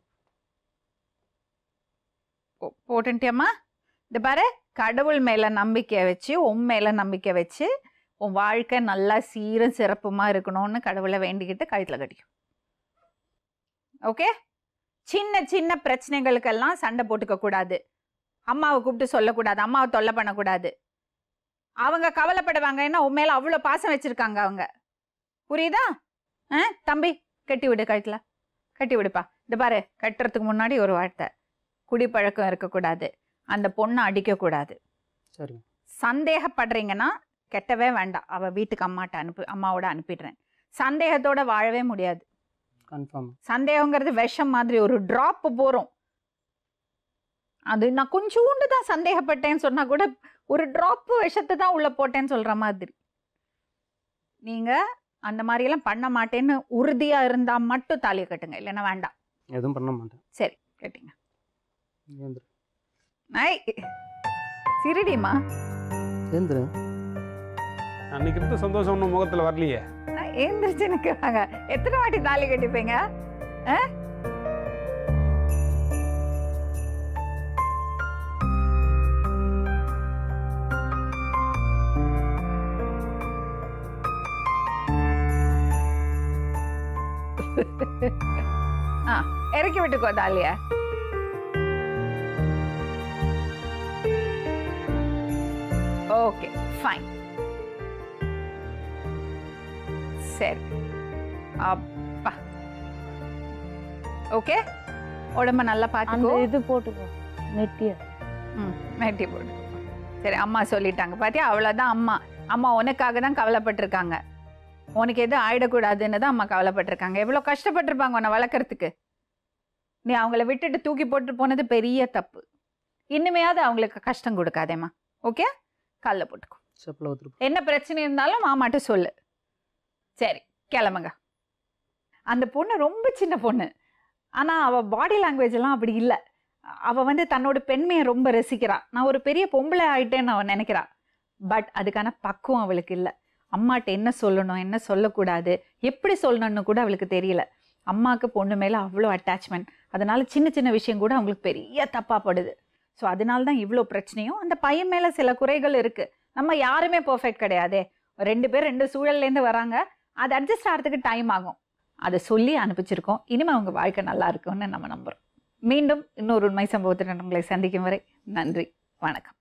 போ- போட்டுட்டியம்மா இந்த பாரு கடவுள் மேல நம்பிக்கை வச்சு உன் மேல நம்பிக்கை வச்சு உன் வாழ்க்கை நல்லா சீரும் சிறப்புமா இருக்கணும்னு கடவுளை வேண்டிக்கிட்டு கழுத்துல கட்டிக்கும் ஓகே சின்ன சின்ன பிரச்சனைகளுக்கெல்லாம் சண்டை போட்டுக்க கூடாது அம்மாவை கூப்பிட்டு சொல்லக்கூடாது அம்மாவை தொல்லை பண்ணக்கூடாது அவங்க கவலைப்படுவாங்க ஏன்னா உன் மேல அவ்வளோ பாசம் வச்சிருக்காங்க அவங்க புரியுதா ஆ தம்பி கட்டி விடு கழுத்துல கட்டி விடுப்பா இந்த பாரு கட்டுறதுக்கு முன்னாடி ஒரு வார்த்தை குடிப்பழக்கம் இருக்கக்கூடாது அந்த பொண்ணை அடிக்கக்கூடாது சரிங்க சந்தேகப்படுறீங்கன்னா கெட்டவே வேண்டாம் அவள் வீட்டுக்கு அம்மாட்ட அனுப்பி அம்மாவோட அனுப்பிடுறேன் சந்தேகத்தோட வாழவே முடியாது கன்ஃபார்ம் சந்தேகங்கிறது விஷம் மாதிரி ஒரு ட்ராப் போகிறோம் அது நான் கொஞ்சோண்டு தான் சந்தேகப்பட்டேன்னு சொன்னா கூட ஒரு ட்ராப் விஷத்தை தான் உள்ள போட்டேன்னு சொல்ற மாதிரி நீங்க அந்த மாதிரியெல்லாம் பண்ண மாட்டேன்னு உறுதியா இருந்தா மட்டும் தாலியை கட்டுங்க இல்லைன்னா வேண்டாம் எதுவும் பண்ண மாட்டேன் சரி கட்டிங்க ஏந்திரு ஐ சிரிடிமா ஏந்திரு அன்னைக்கு இருந்த சந்தோஷம் ஒன்றும் முகத்தில் வரலையே எந்திரிச்சு நிற்கிறாங்க எத்தனை வாட்டி தாலி கட்டிப்பீங்க ஆ? ஆ இறக்கி விட்டுக்கோ தாலிய ஓகே ஃபைன் சரி அப்பா ஓகே உடம்ப நல்லா அந்த பார்த்துக்கோ இது போட்டுக்கோ நெட்டிய ம் மெட்டி போடு சரி அம்மா சொல்லிட்டாங்க பாத்தியா அவ்வளோதான் அம்மா அம்மா உனக்காக தான் கவலைப்பட்டிருக்காங்க உனக்கு எதுவும் ஆயிடக்கூடாதுன்னு தான் அம்மா கவலைப்பட்டிருக்காங்க எவ்வளோ கஷ்டப்பட்டிருப்பாங்க உன்னை வளர்க்குறதுக்கு நீ அவங்கள விட்டுட்டு தூக்கி போட்டு போனது பெரிய தப்பு இனிமையாவது அவங்களுக்கு கஷ்டம் கொடுக்காதேம்மா ஓகே காலைல போட்டுக்கோ செப்பில் ஒத்துரு என்ன பிரச்சனை இருந்தாலும் மாமாட்ட சொல்லு சரி கிளம்புங்க அந்த பொண்ணு ரொம்ப சின்ன பொண்ணு ஆனால் அவள் பாடி லாங்குவேஜ் எல்லாம் அப்படி இல்லை அவள் வந்து தன்னோட பெண்மையை ரொம்ப ரசிக்கிறா நான் ஒரு பெரிய பொம்பளை ஆயிட்டேன்னு அவன் நினைக்கிறா பட் அதுக்கான பக்குவம் அவளுக்கு இல்லை அம்மாட்ட என்ன சொல்லணும் என்ன சொல்லக்கூடாது எப்படி சொல்லணும்னு கூட அவளுக்கு தெரியல அம்மாவுக்கு பொண்ணு மேலே அவ்வளோ அட்டாச்மெண்ட் அதனால சின்ன சின்ன விஷயம் கூட அவங்களுக்கு பெரிய தப்பாக படுது ஸோ அதனால தான் இவ்வளோ பிரச்சனையும் அந்த பையன் மேலே சில குறைகள் இருக்குது நம்ம யாருமே பெர்ஃபெக்ட் கிடையாதே ரெண்டு பேர் ரெண்டு சூழல்லேருந்து வராங்க அது அட்ஜஸ்ட் ஆகிறதுக்கு டைம் ஆகும் அதை சொல்லி அனுப்பிச்சிருக்கோம் இனிமேல் அவங்க வாழ்க்கை நல்லா இருக்கும்னு நம்ம நம்புகிறோம் மீண்டும் இன்னொரு உண்மை சம்பவத்துடன் உங்களை சந்திக்கும் வரை நன்றி வணக்கம்